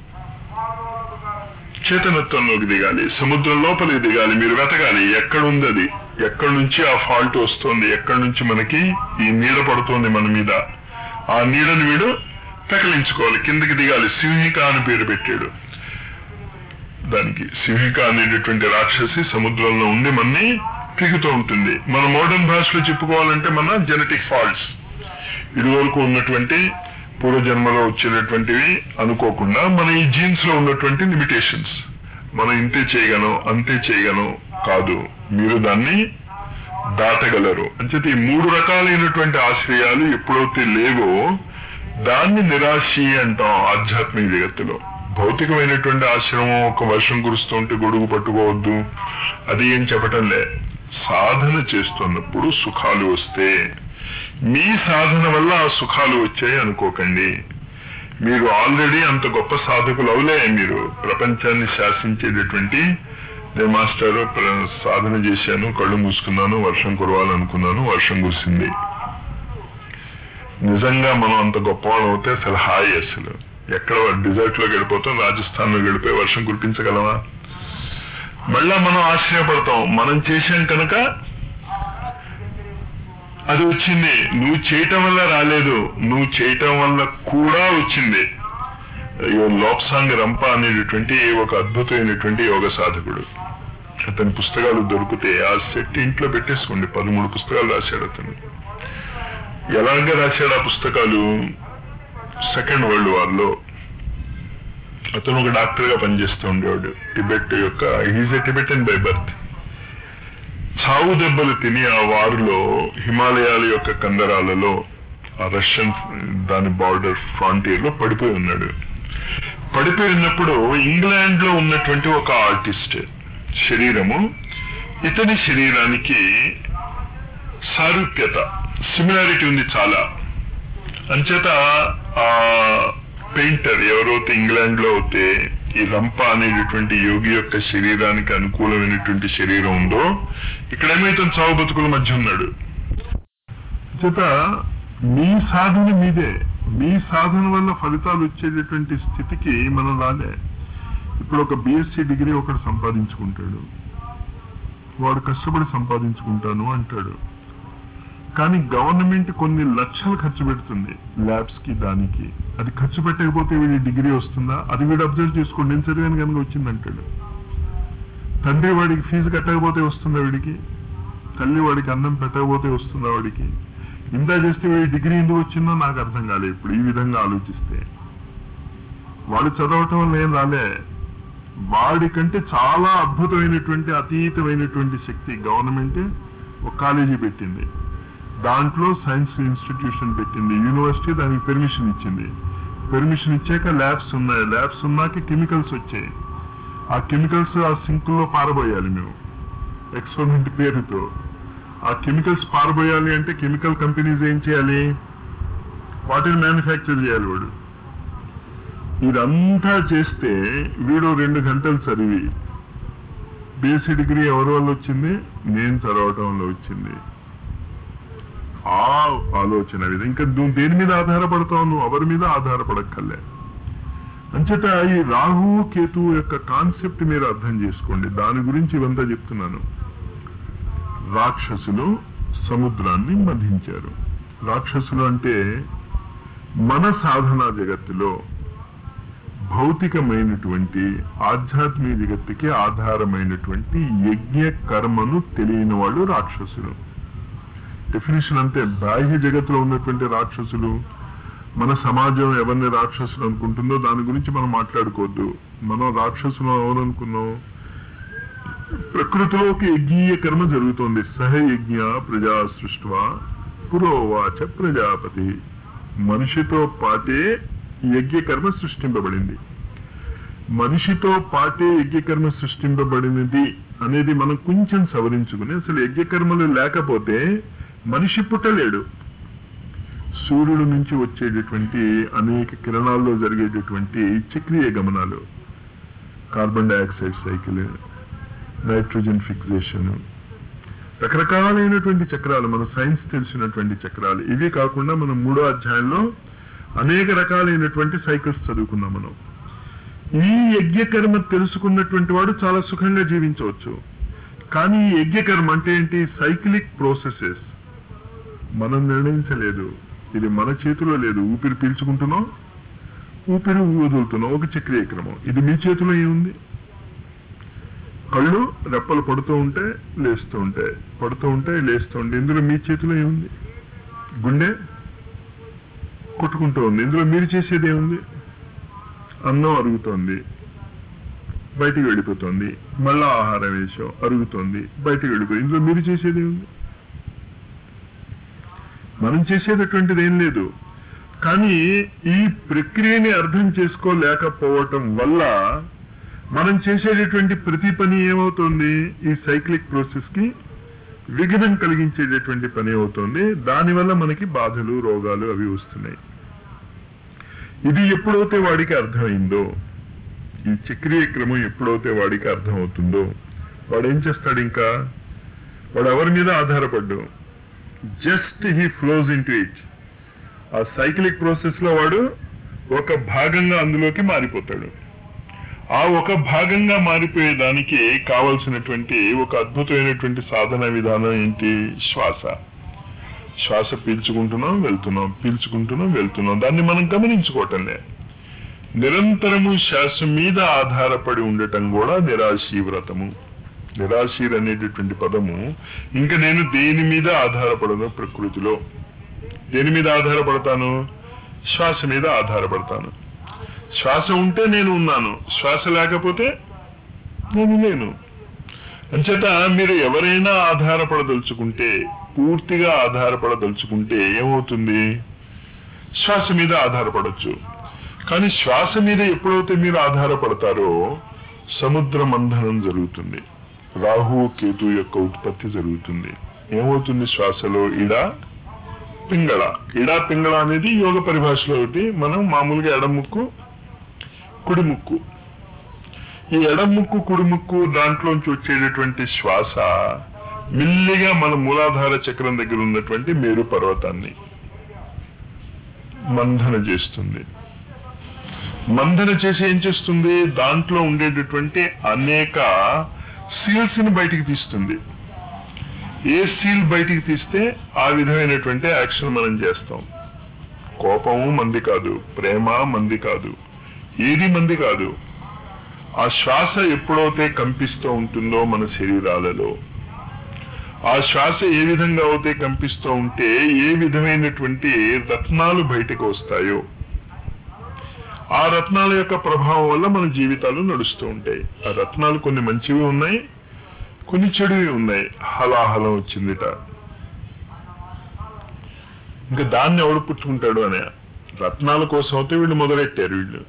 చేతనత్వంలోకి దిగాలి సముద్రం లోపలికి దిగాలి మీరు వెతకాలి ఎక్కడుంది అది ఎక్కడి నుంచి ఆ ఫాల్ట్ వస్తుంది ఎక్కడి నుంచి మనకి ఈ నీడ పడుతోంది మన మీద ఆ నీడని వీడు పెకలించుకోవాలి కిందకి దిగాలి సింహిక అని పేరు పెట్టాడు దానికి సింహిక అనేటటువంటి రాక్షసి సముద్రంలో ఉండి మనని పీకుతూ ఉంటుంది మన మోడర్న్ భాషలో చెప్పుకోవాలంటే మన జెనెటిక్ ఫాల్ట్స్ ఇదివరకు ఉన్నటువంటి పూర్వజన్మలో వచ్చేటటువంటివి అనుకోకుండా మన ఈ జీన్స్ లో ఉన్నటువంటి లిమిటేషన్స్ మనం ఇంతే చేయగలం అంతే చేయగలం కాదు మీరు దాన్ని దాటగలరు అంచేత ఈ మూడు రకాలైనటువంటి ఆశ్రయాలు ఎప్పుడైతే లేవో దాన్ని నిరాశి అంటాం ఆధ్యాత్మిక జగత్తులో భౌతికమైనటువంటి ఆశ్రమం ఒక వర్షం కురుస్తూ ఉంటే గొడుగు పట్టుకోవద్దు అది ఏం చెప్పటం లే సాధన చేస్తున్నప్పుడు సుఖాలు వస్తే మీ సాధన వల్ల ఆ సుఖాలు వచ్చాయి అనుకోకండి మీరు ఆల్రెడీ అంత గొప్ప సాధకులు అవులే మీరు ప్రపంచాన్ని శాసించేటటువంటి నేను మాస్టర్ ప్ర- సాధన చేశాను కళ్ళు మూసుకున్నాను వర్షం కురవాలనుకున్నాను వర్షం కురిసింది నిజంగా మనం అంత గొప్పవాళ్ళం అవుతే అసలు హాయి అసలు ఎక్కడ డిజర్ట్ లో గడిపోతాం రాజస్థాన్ లో గడిపోయి వర్షం కురిపించగలమా మళ్ళా మనం ఆశ్చర్యపడతాం మనం చేశాం కనుక అది వచ్చింది నువ్వు చేయటం వల్ల రాలేదు నువ్వు చేయటం వల్ల కూడా వచ్చింది అయ్యో లోప్సాంగ్ రంప అనేటటువంటి ఒక అద్భుతమైనటువంటి యోగ సాధకుడు అతని పుస్తకాలు దొరికితే ఆ సెట్ ఇంట్లో పెట్టేసుకోండి పదమూడు పుస్తకాలు రాశాడు అతను ఎలాగ రాశాడు ఆ పుస్తకాలు సెకండ్ వరల్డ్ వార్ లో అతను ఒక డాక్టర్ గా పనిచేస్తూ ఉండేవాడు టిబెట్ యొక్క he's a Tibetan by birth చావు దెబ్బలు తిని ఆ వారులో హిమాలయాల యొక్క కందరాలలో ఆ రష్యన్ దాని బార్డర్ ఫ్రాంటియర్ లో పడిపోయి ఉన్నాడు పడిపోయి ఉన్నప్పుడు ఇంగ్లాండ్ లో ఉన్నటువంటి ఒక ఆర్టిస్ట్ శరీరము ఇతని శరీరానికి సారూప్యత సిమిలారిటీ ఉంది చాలా అంచేత ఆ పెయింటర్ ఎవరైతే ఇంగ్లాండ్ లో అయితే ఈ రంప అనేటటువంటి యోగి యొక్క శరీరానికి అనుకూలమైనటువంటి శరీరం ఉందో ఇక్కడ ఏమైతే చావు బతుకుల మధ్య ఉన్నాడు చేత మీ సాధన మీదే మీ సాధన వల్ల ఫలితాలు వచ్చేటటువంటి స్థితికి మనం రాలే ఇప్పుడు ఒక బిఎస్సి డిగ్రీ ఒకడు సంపాదించుకుంటాడు వాడు కష్టపడి సంపాదించుకుంటాను అంటాడు కానీ గవర్నమెంట్ కొన్ని లక్షలు ఖర్చు పెడుతుంది ల్యాబ్స్ కి దానికి అది ఖర్చు పెట్టకపోతే వీడి డిగ్రీ వస్తుందా అది వీడు అబ్జర్వ్ చేసుకోండి నేను చదివాను కనుక వచ్చిందంటాడు తండ్రి వాడికి ఫీజు కట్టకపోతే వస్తుందా వీడికి తల్లి వాడికి అన్నం పెట్టకపోతే వస్తుందా వాడికి ఇంత చేస్తే వీడి డిగ్రీ ఎందుకు వచ్చిందో నాకు అర్థం కాలేదు ఇప్పుడు ఈ విధంగా ఆలోచిస్తే వాడు చదవటం వల్ల ఏం రాలే వాడికంటే చాలా అద్భుతమైనటువంటి అతీతమైనటువంటి శక్తి గవర్నమెంట్ ఒక కాలేజీ పెట్టింది దాంట్లో సైన్స్ ఇన్స్టిట్యూషన్ పెట్టింది యూనివర్సిటీ దానికి పెర్మిషన్ ఇచ్చింది పెర్మిషన్ ఇచ్చాక ల్యాబ్స్ ఉన్నాయి ల్యాబ్స్ ఉన్నాక కెమికల్స్ వచ్చాయి ఆ కెమికల్స్ ఆ సింక్ లో పారబోయాలి మేము ఎక్స్పెరిమెంట్ పేరుతో ఆ కెమికల్స్ పారబోయాలి అంటే కెమికల్ కంపెనీస్ ఏం చేయాలి వాటిని మ్యానుఫ్యాక్చర్ చేయాలి వాడు ఇదంతా చేస్తే వీడు రెండు గంటలు చదివి బీఎస్సీ డిగ్రీ ఎవరి వల్ల వచ్చింది నేను చదవటం వల్ల వచ్చింది ఆ ఆలోచన ఇది ఇంకా నువ్వు దేని మీద ఆధారపడతావు నువ్వు ఎవరి మీద ఆధారపడక్కర్లే అంచేత ఈ రాహు కేతు యొక్క కాన్సెప్ట్ మీరు అర్థం చేసుకోండి దాని గురించి ఇవంతా చెప్తున్నాను రాక్షసులు సముద్రాన్ని మధించారు రాక్షసులు అంటే మన సాధనా జగత్తులో భౌతికమైనటువంటి ఆధ్యాత్మిక జగత్తుకి ఆధారమైనటువంటి యజ్ఞ కర్మను తెలియని వాళ్ళు రాక్షసులు డెఫినేషన్ అంతే బాహ్య జగత్తులో ఉన్నటువంటి రాక్షసులు మన సమాజం ఎవరిని రాక్షసులు అనుకుంటుందో దాని గురించి మనం మాట్లాడుకోవద్దు మనం రాక్షసులు ఎవరనుకున్నాం ప్రకృతిలో ఒక యజ్ఞీయ కర్మ జరుగుతోంది సహయజ్ఞ ప్రజా సృష్వా పురోవాచ ప్రజాపతి మనిషితో పాటే యజ్ఞ కర్మ సృష్టింపబడింది మనిషితో పాటే యజ్ఞకర్మ సృష్టింపబడినది అనేది మనం కొంచెం సవరించుకుని అసలు యజ్ఞకర్మలు లేకపోతే మనిషి పుట్టలేడు సూర్యుడు నుంచి వచ్చేటటువంటి అనేక కిరణాల్లో జరిగేటటువంటి చక్రీయ గమనాలు carbon dioxide cycle nitrogen fixation రకరకాలైనటువంటి చక్రాలు మన సైన్స్ తెలిసినటువంటి చక్రాలు ఇవి కాకుండా మనం మూడో అధ్యాయంలో అనేక రకాలైనటువంటి సైకిల్స్ చదువుకున్నాం మనం ఈ యజ్ఞకర్మ తెలుసుకున్నటువంటి వాడు చాలా సుఖంగా జీవించవచ్చు కానీ ఈ యజ్ఞకర్మ అంటే ఏంటి సైక్లిక్ ప్రోసెసెస్ మనం నిర్ణయించలేదు ఇది మన చేతిలో లేదు ఊపిరి పీల్చుకుంటున్నాం ఊపిరి వదులుతున్నాం ఒక చక్రీయ క్రమం ఇది మీ చేతిలో ఏముంది కళ్ళు రెప్పలు పడుతూ ఉంటే లేస్తూ ఉంటాయి పడుతూ ఉంటే లేస్తూ ఉంటాయి ఇందులో మీ చేతిలో ఏముంది గుండె కొట్టుకుంటూ ఉంది ఇందులో మీరు చేసేది ఏముంది అన్నం అరుగుతోంది బయటికి వెళ్ళిపోతుంది మళ్ళా ఆహారం వేసాం అరుగుతోంది బయటికి వెళ్ళిపోయి ఇందులో మీరు చేసేది ఏముంది మనం చేసేటటువంటిది ఏం లేదు కానీ ఈ ప్రక్రియని అర్థం చేసుకోలేకపోవటం వల్ల మనం చేసేటటువంటి ప్రతి పని ఏమవుతుంది ఈ సైక్లిక్ ప్రాసెస్ కి విఘ్నం కలిగించేటటువంటి పని అవుతుంది దానివల్ల మనకి బాధలు రోగాలు అవి వస్తున్నాయి ఇది ఎప్పుడైతే వాడికి అర్థమైందో ఈ చక్రీయ క్రమం ఎప్పుడైతే వాడికి అర్థమవుతుందో వాడు ఏం చేస్తాడు ఇంకా వాడు ఎవరి మీద ఆధారపడ్డు just he flows in to it ఆ సైక్లిక్ ప్రాసెస్ లో వాడు ఒక భాగంగా అందులోకి మారిపోతాడు ఆ ఒక భాగంగా మారిపోయేదానికి కావలసినటువంటి ఒక అద్భుతమైనటువంటి సాధన విధానం ఏంటి శ్వాస శ్వాస పీల్చుకుంటున్నాం వెళ్తున్నాం పీల్చుకుంటున్నాం వెళ్తున్నాం దాన్ని మనం గమనించుకోవటంలే నిరంతరము శ్వాస మీద ఆధారపడి ఉండటం కూడా నిరాశీ వ్రతము నిరాశీర్ అనేటటువంటి పదము ఇంకా నేను దేని మీద ఆధారపడను ప్రకృతిలో దేని మీద ఆధారపడతాను శ్వాస మీద ఆధారపడతాను శ్వాస ఉంటే నేను ఉన్నాను శ్వాస లేకపోతే నేను లేను అంచేత మీరు ఎవరైనా ఆధారపడదలుచుకుంటే పూర్తిగా ఆధారపడదలుచుకుంటే ఏమవుతుంది శ్వాస మీద ఆధారపడచ్చు కానీ శ్వాస మీద ఎప్పుడైతే మీరు ఆధారపడతారో సముద్ర మంథనం జరుగుతుంది రాహు కేతు యొక్క ఉత్పత్తి జరుగుతుంది ఏమవుతుంది శ్వాసలో ఇడ పింగళ ఇడా పింగళ అనేది యోగ పరిభాషలో ఒకటి మనం మామూలుగా ఎడముక్కు కుడి ముక్కు ఈ ఎడముక్కు కుడి ముక్కు దాంట్లోంచి వచ్చేటటువంటి శ్వాస మిల్లిగా మన మూలాధార చక్రం దగ్గర ఉన్నటువంటి మేరు పర్వతాన్ని మంధన చేస్తుంది మంధన చేసి ఏం చేస్తుంది దాంట్లో ఉండేటటువంటి అనేక సీల్స్ ని బయటికి తీస్తుంది ఏ సీల్ బయటికి తీస్తే ఆ విధమైనటువంటి యాక్షన్ మనం చేస్తాం కోపము మంది కాదు ప్రేమ మంది కాదు ఏది మంది కాదు ఆ శ్వాస ఎప్పుడైతే కంపిస్తూ ఉంటుందో మన శరీరాలలో ఆ శ్వాస ఏ విధంగా అయితే కంపిస్తూ ఉంటే ఏ విధమైనటువంటి రత్నాలు బయటకు వస్తాయో ఆ రత్నాల యొక్క ప్రభావం వల్ల మన జీవితాలు నడుస్తూ ఉంటాయి ఆ రత్నాలు కొన్ని మంచివి ఉన్నాయి కొన్ని చెడువి ఉన్నాయి హలాహలం వచ్చిందిట ఇంకా దాన్ని ఎవడు పుచ్చుకుంటాడు అనే రత్నాల కోసం అయితే వీళ్ళు మొదలెట్టారు వీళ్ళు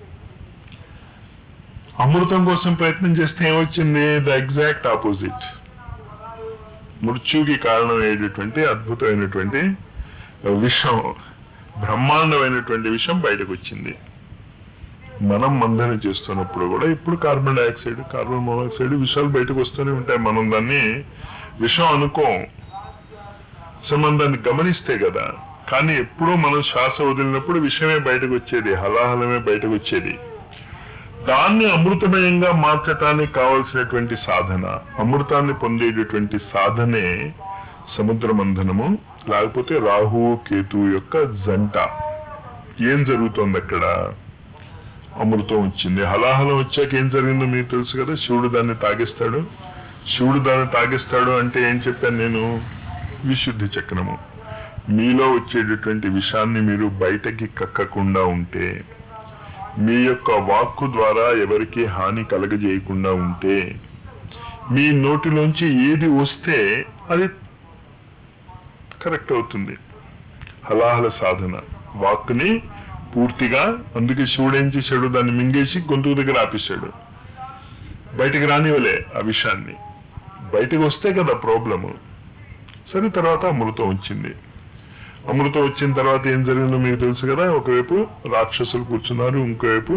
అమృతం కోసం ప్రయత్నం చేస్తే ఏమొచ్చింది ద ఎగ్జాక్ట్ ఆపోజిట్ మృత్యుకి కారణమయ్యేటటువంటి అద్భుతమైనటువంటి విషం బ్రహ్మాండమైనటువంటి విషయం బయటకు వచ్చింది మనం మందన చేస్తున్నప్పుడు కూడా ఇప్పుడు కార్బన్ డైఆక్సైడ్ కార్బన్ మోనాక్సైడ్ విషయాలు బయటకు వస్తూనే ఉంటాయి మనం దాన్ని విషం అనుకోం సో మనం దాన్ని గమనిస్తే కదా కానీ ఎప్పుడూ మనం శ్వాస వదిలినప్పుడు విషయమే బయటకు వచ్చేది హలాహలమే బయటకు వచ్చేది దాన్ని అమృతమయంగా మార్చటానికి కావలసినటువంటి సాధన అమృతాన్ని పొందేటటువంటి సాధనే సముద్ర మంథనము లేకపోతే రాహు కేతు యొక్క జంట ఏం జరుగుతోంది అక్కడ అమృతం వచ్చింది హలాహలం వచ్చాక ఏం జరిగిందో మీకు తెలుసు కదా శివుడు దాన్ని తాగిస్తాడు శివుడు దాన్ని తాగిస్తాడు అంటే ఏం చెప్పాను నేను విశుద్ధి చక్రము మీలో వచ్చేటటువంటి విషాన్ని మీరు బయటకి కక్కకుండా ఉంటే మీ యొక్క వాక్కు ద్వారా ఎవరికి హాని కలగజేయకుండా ఉంటే మీ నోటిలోంచి ఏది వస్తే అది కరెక్ట్ అవుతుంది హలాహల సాధన వాక్కుని పూర్తిగా అందుకే శివుడు ఏం చేశాడు దాన్ని మింగేసి గొంతుకు దగ్గర ఆపేశాడు బయటికి రానివ్వలే ఆ విషయాన్ని బయటికి వస్తే కదా ప్రాబ్లము సరే తర్వాత అమృతం వచ్చింది అమృతం వచ్చిన తర్వాత ఏం జరిగిందో మీకు తెలుసు కదా ఒకవైపు రాక్షసులు కూర్చున్నారు ఇంకోవైపు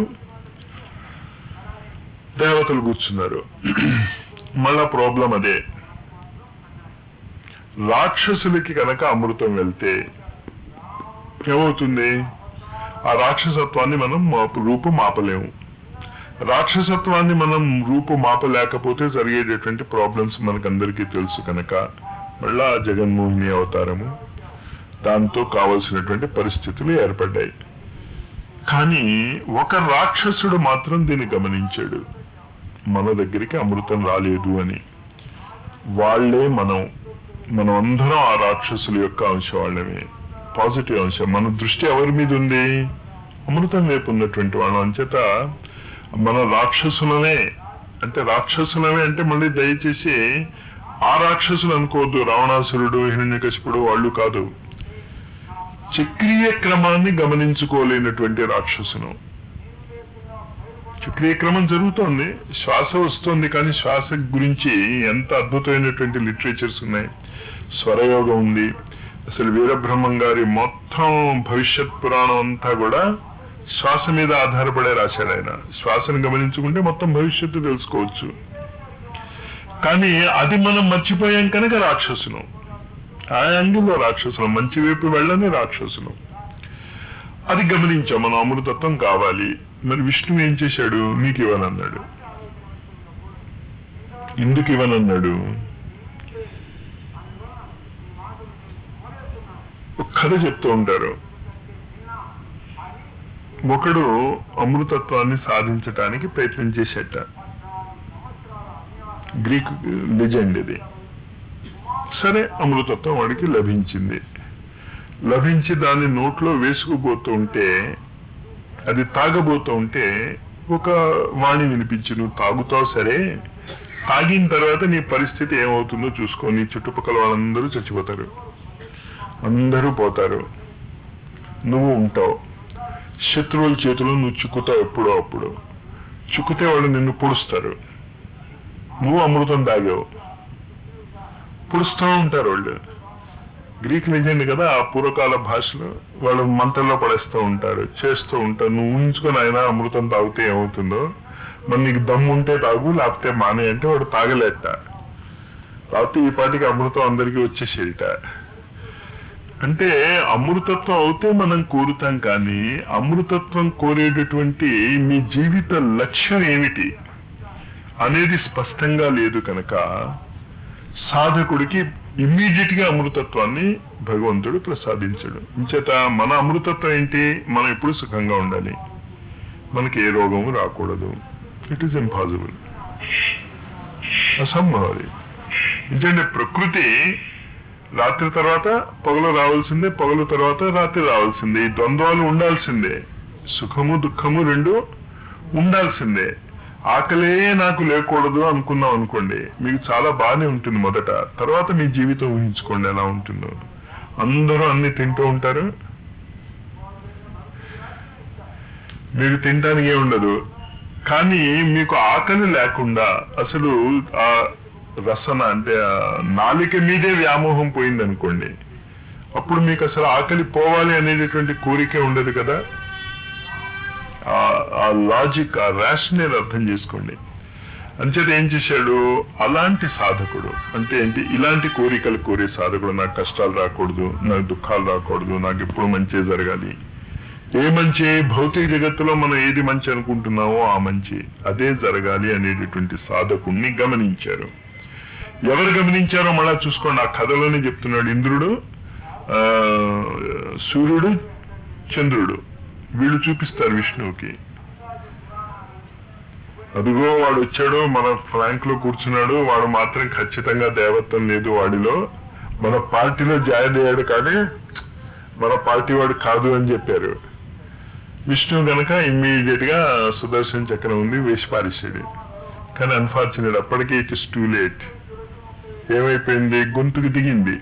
దేవతలు కూర్చున్నారు మళ్ళా ప్రాబ్లం అదే రాక్షసులకి కనుక అమృతం వెళ్తే ఏమవుతుంది ఆ రాక్షసత్వాన్ని మనం మాపు రూపు మాపలేము రాక్షసత్వాన్ని మనం రూపు మాపలేకపోతే జరిగేటటువంటి ప్రాబ్లమ్స్ మనకందరికీ తెలుసు కనుక మళ్ళా జగన్మోహిని అవతారము దాంతో కావలసినటువంటి పరిస్థితులు ఏర్పడ్డాయి కానీ ఒక రాక్షసుడు మాత్రం దీన్ని గమనించాడు మన దగ్గరికి అమృతం రాలేదు అని వాళ్లే మనం మనం అందరం ఆ రాక్షసుల యొక్క అంశం వాళ్ళమే పాజిటివ్ అంశం మన దృష్టి ఎవరి మీద ఉంది అమృతం వైపు ఉన్నటువంటి వాళ్ళం అంచేత మన రాక్షసులనే అంటే రాక్షసులమే అంటే మళ్ళీ దయచేసి ఆ రాక్షసులు అనుకోవద్దు రావణాసురుడు హిరణ్యకశిపుడు వాళ్ళు కాదు చక్రీయ క్రమాన్ని గమనించుకోలేనటువంటి రాక్షసును చక్రీయ క్రమం జరుగుతోంది శ్వాస వస్తుంది కానీ శ్వాస గురించి ఎంత అద్భుతమైనటువంటి లిటరేచర్స్ ఉన్నాయి స్వరయోగం ఉంది అసలు వీరబ్రహ్మం గారి మొత్తం భవిష్యత్ పురాణం అంతా కూడా శ్వాస మీద ఆధారపడే రాశాడు ఆయన శ్వాసను గమనించుకుంటే మొత్తం భవిష్యత్తు తెలుసుకోవచ్చు కానీ అది మనం మర్చిపోయాం కనుక రాక్షసులం ఆ యాంగిల్లో రాక్షసులం మంచి వైపు వెళ్ళని రాక్షసులం అది గమనించాం మనం అమృతత్వం కావాలి మరి విష్ణువు ఏం చేశాడు నీకు ఇవ్వనన్నాడు ఎందుకు ఇవ్వనన్నాడు ఒక కథ చెప్తూ ఉంటారు ఒకడు అమృతత్వాన్ని సాధించటానికి ప్రయత్నం చేసేట గ్రీక్ లెజెండ్ ఇది సరే అమృతత్వం వాడికి లభించింది లభించి దాన్ని నోట్లో వేసుకుపోతూ ఉంటే అది తాగబోతూ ఉంటే ఒక వాణి వినిపించి నువ్వు తాగుతావు సరే తాగిన తర్వాత నీ పరిస్థితి ఏమవుతుందో చూసుకో నీ చుట్టుపక్కల వాళ్ళందరూ చచ్చిపోతారు అందరూ పోతారు నువ్వు ఉంటావు శత్రువుల చేతిలో నువ్వు చిక్కుతావు ఎప్పుడో అప్పుడు చిక్కుతే వాళ్ళు నిన్ను పొడుస్తారు నువ్వు అమృతం తాగావు పొడుస్తూ ఉంటారు వాళ్ళు గ్రీక్ లెజెండ్ కదా ఆ పూర్వకాల భాషలో వాళ్ళు మంటల్లో పడేస్తూ ఉంటారు చేస్తూ ఉంటారు నువ్వు ఊహించుకొని ఆయన అమృతం తాగితే ఏమవుతుందో మరి నీకు దమ్ము ఉంటే తాగు లేకపోతే మానే అంటే వాడు తాగలేట లేకపోతే ఈ పాటికి అమృతం అందరికీ వచ్చేసేట అంటే అమృతత్వం అవుతే మనం కోరుతాం కానీ అమృతత్వం కోరేటటువంటి మీ జీవిత లక్ష్యం ఏమిటి అనేది స్పష్టంగా లేదు కనుక సాధకుడికి ఇమ్మీడియట్ గా అమృతత్వాన్ని భగవంతుడు ప్రసాదించడు ఇంచేత మన అమృతత్వం ఏంటి మనం ఎప్పుడు సుఖంగా ఉండాలి మనకి ఏ రోగము రాకూడదు ఇట్ ఈస్ ఇంపాసిబుల్ అసంభవం అది ఎందుకంటే ప్రకృతి రాత్రి తర్వాత పగలు రావాల్సిందే పగలు తర్వాత రాత్రి రావాల్సిందే ఈ ద్వంద్వాలు ఉండాల్సిందే సుఖము దుఃఖము రెండు ఉండాల్సిందే ఆకలే నాకు లేకూడదు అనుకున్నాం అనుకోండి మీకు చాలా బాగానే ఉంటుంది మొదట తర్వాత మీ జీవితం ఊహించుకోండి ఎలా ఉంటుందో అందరూ అన్ని తింటూ ఉంటారు మీకు తినడానికి ఏ ఉండదు కానీ మీకు ఆకలి లేకుండా అసలు ఆ రసన అంటే ఆ నాలిక మీదే వ్యామోహం పోయింది అనుకోండి అప్పుడు మీకు అసలు ఆకలి పోవాలి అనేటటువంటి కోరిక ఉండదు కదా ఆ లాజిక్ ఆ రేషనల్ అర్థం చేసుకోండి అంచేత ఏం చేశాడు అలాంటి సాధకుడు అంటే ఏంటి ఇలాంటి కోరికలు కోరే సాధకుడు నాకు కష్టాలు రాకూడదు నాకు దుఃఖాలు రాకూడదు నాకు ఎప్పుడు మంచి జరగాలి ఏ మంచి భౌతిక జగత్తులో మనం ఏది మంచి అనుకుంటున్నామో ఆ మంచి అదే జరగాలి అనేటటువంటి సాధకుణ్ణి గమనించారు ఎవరు గమనించారో మళ్ళా చూసుకోండి ఆ కథలోనే చెప్తున్నాడు ఇంద్రుడు ఆ సూర్యుడు చంద్రుడు వీళ్ళు చూపిస్తారు విష్ణువుకి అదిగో వాడు వచ్చాడు మన ఫ్లాంక్ లో కూర్చున్నాడు వాడు మాత్రం ఖచ్చితంగా దేవత్వం లేదు వాడిలో మన పార్టీలో జాయిన్ అయ్యాడు కానీ మన పార్టీ వాడు కాదు అని చెప్పారు విష్ణువు గనక ఇమ్మీడియట్ గా సుదర్శన చక్రం ఉంది వేసి పారేసాడు కానీ అన్ఫార్చునేట్ అప్పటికి ఇట్ ఇస్ టూ లేట్ ఏమైపోయింది గొంతుకు దిగింది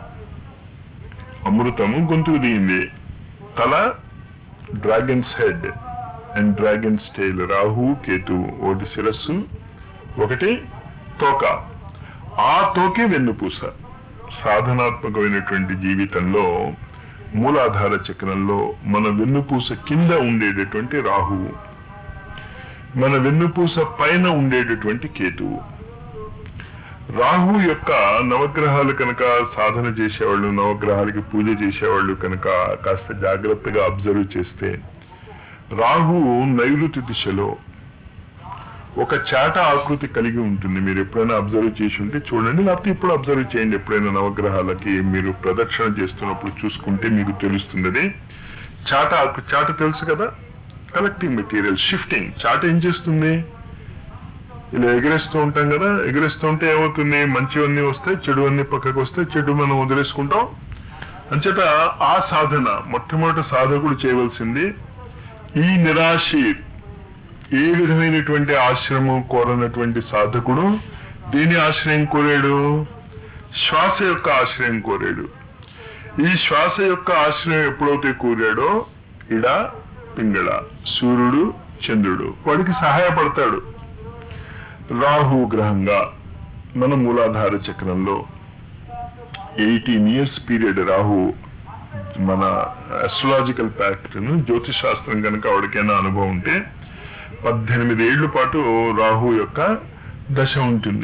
అమృతము గొంతుకు దిగింది తల dragon's head and dragon's tail Rahu Ketu ఒకటి శిరస్సు ఒకటి తోక ఆ తోకే వెన్నుపూస సాధనాత్మకమైనటువంటి జీవితంలో మూలాధార చక్రంలో మన వెన్నుపూస కింద ఉండేటటువంటి రాహువు మన వెన్నుపూస పైన ఉండేటటువంటి కేతువు రాహు యొక్క నవగ్రహాలు కనుక సాధన చేసేవాళ్ళు నవగ్రహాలకి పూజ చేసేవాళ్ళు కనుక కాస్త జాగ్రత్తగా అబ్జర్వ్ చేస్తే రాహు నైరుతి దిశలో ఒక చాట ఆకృతి కలిగి ఉంటుంది మీరు ఎప్పుడైనా అబ్జర్వ్ చేసి ఉంటే చూడండి లేకపోతే ఇప్పుడు అబ్జర్వ్ చేయండి ఎప్పుడైనా నవగ్రహాలకి మీరు ప్రదక్షిణ చేస్తున్నప్పుడు చూసుకుంటే మీకు తెలుస్తుంది అది చాట ఆకు చాట తెలుసు కదా కలెక్టింగ్ మెటీరియల్ షిఫ్టింగ్ చాట ఏం చేస్తుంది ఇలా ఎగరేస్తూ ఉంటాం కదా ఎగరేస్తూ ఉంటే ఏమవుతుంది మంచివన్నీ వస్తాయి చెడు అన్ని పక్కకు వస్తే చెడు మనం వదిలేసుకుంటాం అంచేత ఆ సాధన మొట్టమొదటి సాధకుడు చేయవలసింది ఈ నిరాశి ఏ విధమైనటువంటి ఆశ్రమం కోరనటువంటి సాధకుడు దేని ఆశ్రయం కోరాడు శ్వాస యొక్క ఆశ్రయం కోరాడు ఈ శ్వాస యొక్క ఆశ్రయం ఎప్పుడైతే కోరాడో ఇడ పింగళ సూర్యుడు చంద్రుడు వాడికి సహాయపడతాడు రాహు గ్రహంగా మన మూలాధార చక్రంలో ఎయిటీన్ ఇయర్స్ పీరియడ్ రాహు మన అస్ట్రలాజికల్ ప్యాటర్న్ జ్యోతిష్ శాస్త్రం కనుక ఎవరికైనా అనుభవం ఉంటే పద్దెనిమిది ఏళ్ల పాటు రాహు యొక్క దశ ఉంటుంది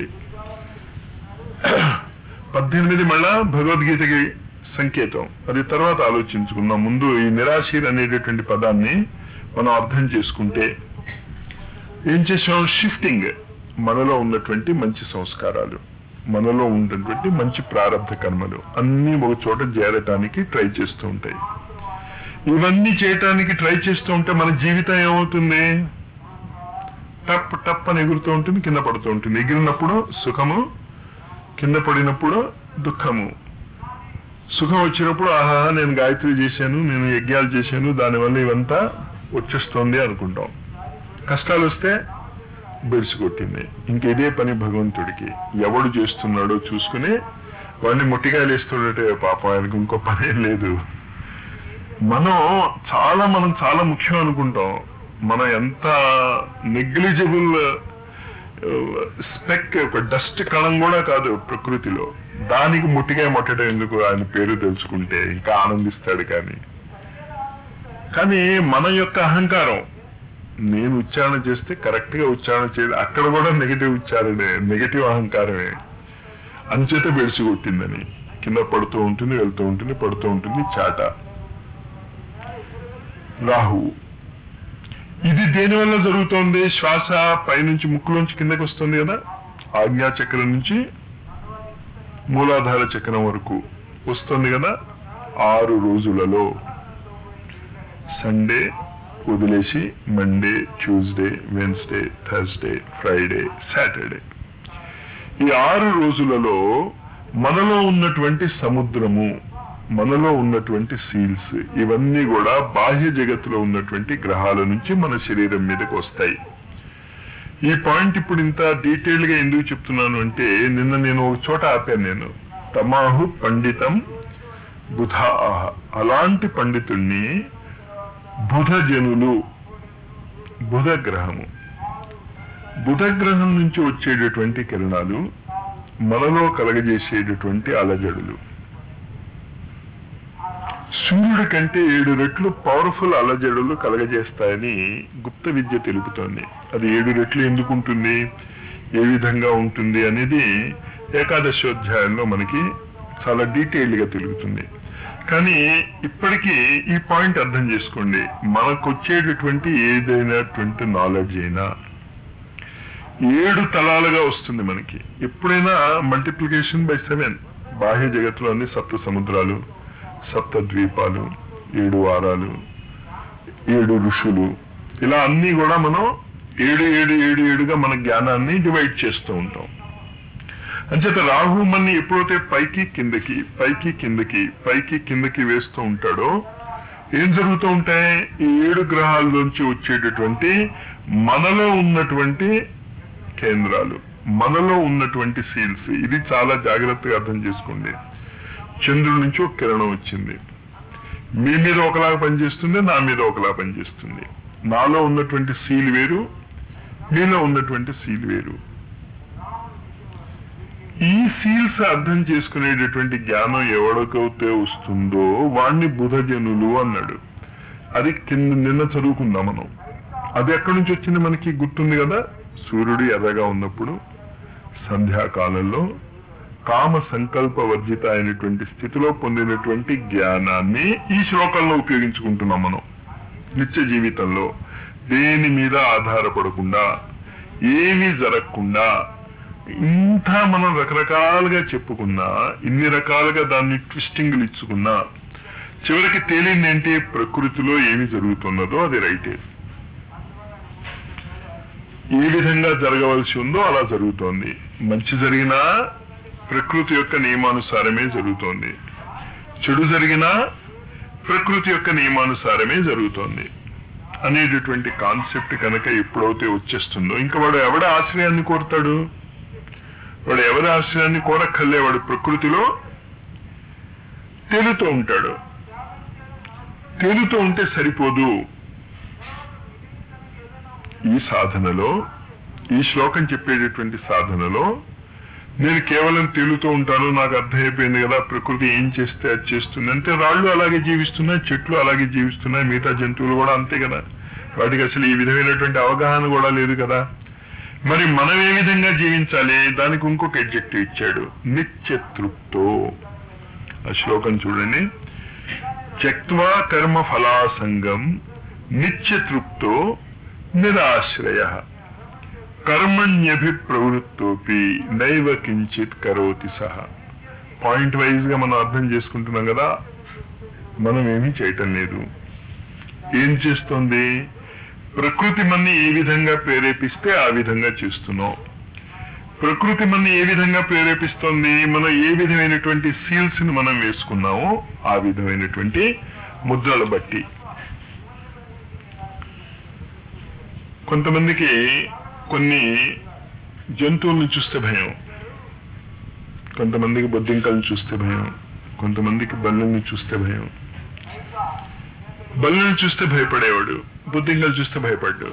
పద్దెనిమిది మళ్ళా భగవద్గీతకి సంకేతం అది తర్వాత ఆలోచించుకుందాం ముందు ఈ నిరాశీర్ అనేటటువంటి పదాన్ని మనం అర్థం చేసుకుంటే ఏం చేసాం షిఫ్టింగ్ మనలో ఉన్నటువంటి మంచి సంస్కారాలు మనలో ఉన్నటువంటి మంచి ప్రారంభ కర్మలు అన్నీ ఒక చోట చేరటానికి ట్రై చేస్తూ ఉంటాయి ఇవన్నీ చేయటానికి ట్రై చేస్తూ ఉంటే మన జీవితం ఏమవుతుంది టప్ టప్ అని ఎగురుతూ ఉంటుంది కింద పడుతూ ఉంటుంది ఎగిరినప్పుడు సుఖము కింద పడినప్పుడు దుఃఖము సుఖం వచ్చినప్పుడు ఆహా నేను గాయత్రి చేశాను నేను యజ్ఞాలు చేశాను దానివల్ల ఇవంతా వచ్చేస్తోంది అనుకుంటాం కష్టాలు వస్తే బెడిసి కొట్టింది ఇంక ఇదే పని భగవంతుడికి ఎవడు చేస్తున్నాడో చూసుకుని వాడిని ముట్టికాయలు వేస్తుండటే పాపం ఆయనకు ఇంకో పని లేదు మనం చాలా మనం చాలా ముఖ్యం అనుకుంటాం మనం ఎంత నెగ్లిజిబుల్ స్పెక్ ఒక డస్ట్ కణం కూడా కాదు ప్రకృతిలో దానికి ముట్టికాయ మొట్టడం ఎందుకు ఆయన పేరు తెలుసుకుంటే ఇంకా ఆనందిస్తాడు కానీ కానీ మన యొక్క అహంకారం నేను ఉచ్చారణ చేస్తే కరెక్ట్ గా ఉచ్చారణ చేయడం అక్కడ కూడా నెగిటివ్ ఉచ్చారణే నెగిటివ్ అహంకారమే అంచేత బెడిసి కొట్టిందని కింద పడుతూ ఉంటుంది వెళ్తూ ఉంటుంది పడుతూ ఉంటుంది చాట రాహు ఇది దేని వల్ల జరుగుతోంది శ్వాస పైనుంచి ముక్కులోంచి కిందకి వస్తుంది కదా ఆజ్ఞా చక్రం నుంచి మూలాధార చక్రం వరకు వస్తుంది కదా ఆరు రోజులలో సండే వదిలేసి Monday Tuesday Wednesday Thursday Friday Saturday ఈ ఆరు రోజులలో మనలో ఉన్నటువంటి సముద్రము మనలో ఉన్నటువంటి సీల్స్ ఇవన్నీ కూడా బాహ్య జగత్తులో ఉన్నటువంటి గ్రహాల నుంచి మన శరీరం మీదకి వస్తాయి ఈ పాయింట్ ఇప్పుడు ఇంత డీటెయిల్ గా ఎందుకు చెప్తున్నాను అంటే నిన్న నేను ఒక చోట ఆపాను నేను తమాహు పండితం బుధ ఆహ అలాంటి పండితుణ్ణి బుధ జనులు బుధ గ్రహము బుధ గ్రహం నుంచి వచ్చేటటువంటి కిరణాలు మనలో కలగజేసేటటువంటి అలజడులు సూర్యుడి కంటే ఏడు రెట్లు పవర్ఫుల్ అలజడులు కలగజేస్తాయని గుప్త విద్య తెలుపుతోంది అది ఏడు రెట్లు ఎందుకు ఉంటుంది ఏ విధంగా ఉంటుంది అనేది ఏకాదశోధ్యాయంలో మనకి చాలా డీటెయిల్డ్ గా తెలుగుతుంది కానీ ఇప్పటికీ ఈ పాయింట్ అర్థం చేసుకోండి మనకు వచ్చేటటువంటి ఏదైనటువంటి నాలెడ్జ్ అయినా ఏడు తలాలుగా వస్తుంది మనకి ఎప్పుడైనా మల్టిప్లికేషన్ బై సెవెన్ బాహ్య జగత్తులో అన్ని సప్త సముద్రాలు సప్త ద్వీపాలు ఏడు వారాలు ఏడు ఋషులు ఇలా అన్ని కూడా మనం ఏడు ఏడు ఏడు ఏడుగా మన జ్ఞానాన్ని డివైడ్ చేస్తూ ఉంటాం అంచేత రాహు మన్ని ఎప్పుడైతే పైకి కిందకి పైకి కిందకి పైకి కిందకి వేస్తూ ఉంటాడో ఏం జరుగుతూ ఉంటాయి ఈ ఏడు గ్రహాల్లోంచి వచ్చేటటువంటి మనలో ఉన్నటువంటి కేంద్రాలు మనలో ఉన్నటువంటి సీల్స్ ఇది చాలా జాగ్రత్తగా అర్థం చేసుకోండి చంద్రుడి నుంచి ఒక కిరణం వచ్చింది మీ మీద ఒకలాగా పనిచేస్తుంది నా మీద ఒకలా పనిచేస్తుంది నాలో ఉన్నటువంటి సీల్ వేరు మీలో ఉన్నటువంటి సీల్ వేరు ఈ సీల్స్ అర్థం చేసుకునేటటువంటి జ్ఞానం ఎవడికైతే వస్తుందో వాణ్ణి బుధజనులు అన్నాడు అది కింద నిన్న చదువుకుందాం మనం అది ఎక్కడి నుంచి వచ్చింది మనకి గుర్తుంది కదా సూర్యుడు ఎర్రగా ఉన్నప్పుడు సంధ్యాకాలంలో కామ సంకల్ప వర్జిత అయినటువంటి స్థితిలో పొందినటువంటి జ్ఞానాన్ని ఈ శ్లోకంలో ఉపయోగించుకుంటున్నాం మనం నిత్య జీవితంలో దేని మీద ఆధారపడకుండా ఏమీ జరగకుండా ఇంత మనం రకరకాలుగా చెప్పుకున్నా ఇన్ని రకాలుగా దాన్ని ట్విస్టింగ్లు ఇచ్చుకున్నా చివరికి తేలింది ఏంటి ప్రకృతిలో ఏమి జరుగుతున్నదో అది రైటే ఏ విధంగా జరగవలసి ఉందో అలా జరుగుతోంది మంచి జరిగినా ప్రకృతి యొక్క నియమానుసారమే జరుగుతోంది చెడు జరిగినా ప్రకృతి యొక్క నియమానుసారమే జరుగుతోంది అనేటటువంటి కాన్సెప్ట్ కనుక ఎప్పుడైతే వచ్చేస్తుందో ఇంకా వాడు ఎవడ ఆశ్రయాన్ని కోరుతాడు వాడు ఎవరి ఆశ్రయాన్ని కోరక్కర్లే వాడు ప్రకృతిలో తేలుతూ ఉంటాడు తేలుతూ ఉంటే సరిపోదు ఈ సాధనలో ఈ శ్లోకం చెప్పేటటువంటి సాధనలో నేను కేవలం తేలుతూ ఉంటాను నాకు అర్థమైపోయింది కదా ప్రకృతి ఏం చేస్తే అది చేస్తుంది అంటే రాళ్ళు అలాగే జీవిస్తున్నాయి చెట్లు అలాగే జీవిస్తున్నాయి మిగతా జంతువులు కూడా అంతే కదా వాటికి అసలు ఈ విధమైనటువంటి అవగాహన కూడా లేదు కదా మరి మనం ఏ విధంగా జీవించాలి దానికి ఇంకొక ఎడ్జెక్టివ్ ఇచ్చాడు నిత్యతృప్తో ఆ శ్లోకం చూడండి త్యక్వా కర్మ ఫలాసంగం నిత్యతృప్తో నిరాశ్రయ కర్మణ్యభిప్రవృత్తోపి నైవ కించిత్ కరోతి సహ పాయింట్ వైజ్ గా మనం అర్థం చేసుకుంటున్నాం కదా మనం ఏమీ చేయటం లేదు ఏం చేస్తోంది ప్రకృతి మన్ని ఏ విధంగా ప్రేరేపిస్తే ఆ విధంగా చేస్తున్నాం ప్రకృతి మన ఏ విధంగా ప్రేరేపిస్తోంది మనం ఏ విధమైనటువంటి సీల్స్ ని మనం వేసుకున్నామో ఆ విధమైనటువంటి ముద్రల బట్టి కొంతమందికి కొన్ని జంతువులను చూస్తే భయం కొంతమందికి బొద్దింకలను చూస్తే భయం కొంతమందికి బల్లుల్ని చూస్తే భయం బల్లుని చూస్తే భయపడేవాడు బొద్దింకలు చూస్తే భయపడ్డాడు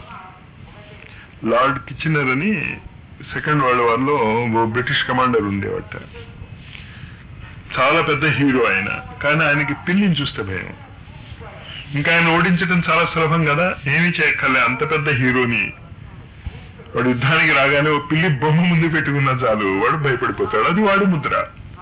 లార్డ్ కిచెనర్ అని సెకండ్ వరల్డ్ వార్ లో ఓ బ్రిటిష్ కమాండర్ ఉండేవాట చాలా పెద్ద హీరో ఆయన కానీ ఆయనకి పిల్లిని చూస్తే భయం ఇంకా ఆయన ఓడించడం చాలా సులభం కదా ఏమీ చేయక్కర్లే అంత పెద్ద హీరోని వాడు యుద్ధానికి రాగానే ఓ పిల్లి బొమ్మ ముందు పెట్టుకున్నా చాలు వాడు భయపడిపోతాడు అది వాడి ముద్ర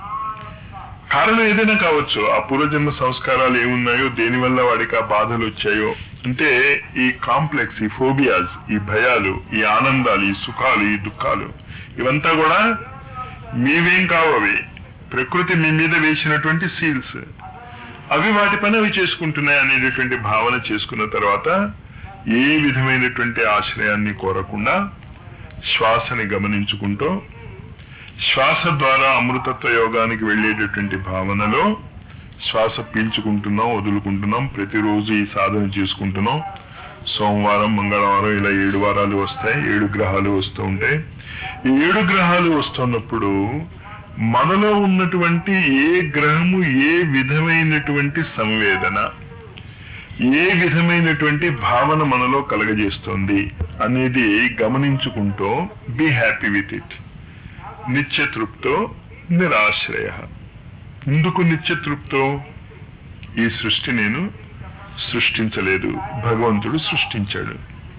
కారణం ఏదైనా కావచ్చు ఆ పూర్వజన్మ సంస్కారాలు ఏమున్నాయో దేనివల్ల వాడికి ఆ బాధలు వచ్చాయో అంటే ఈ కాంప్లెక్స్ ఈ ఫోబియాస్ ఈ భయాలు ఈ ఆనందాలు ఈ సుఖాలు ఈ దుఃఖాలు ఇవంతా కూడా మీవేం కావు అవి ప్రకృతి మీ మీద వేసినటువంటి సీల్స్ అవి వాటి పని అవి చేసుకుంటున్నాయి అనేటటువంటి భావన చేసుకున్న తర్వాత ఏ విధమైనటువంటి ఆశ్రయాన్ని కోరకుండా శ్వాసని గమనించుకుంటూ శ్వాస ద్వారా అమృతత్వ యోగానికి వెళ్ళేటటువంటి భావనలో శ్వాస పీల్చుకుంటున్నాం వదులుకుంటున్నాం ప్రతిరోజు ఈ సాధన చేసుకుంటున్నాం సోమవారం మంగళవారం ఇలా ఏడు వారాలు వస్తాయి ఏడు గ్రహాలు వస్తూ ఉంటాయి ఈ ఏడు గ్రహాలు వస్తున్నప్పుడు మనలో ఉన్నటువంటి ఏ గ్రహము ఏ విధమైనటువంటి సంవేదన ఏ విధమైనటువంటి భావన మనలో కలగజేస్తోంది అనేది గమనించుకుంటూ బీ హ్యాపీ విత్ ఇట్ నిత్యతృప్తో నిరాశ్రయ ఎందుకు నిత్యతృప్తో ఈ సృష్టి నేను సృష్టించలేదు భగవంతుడు సృష్టించాడు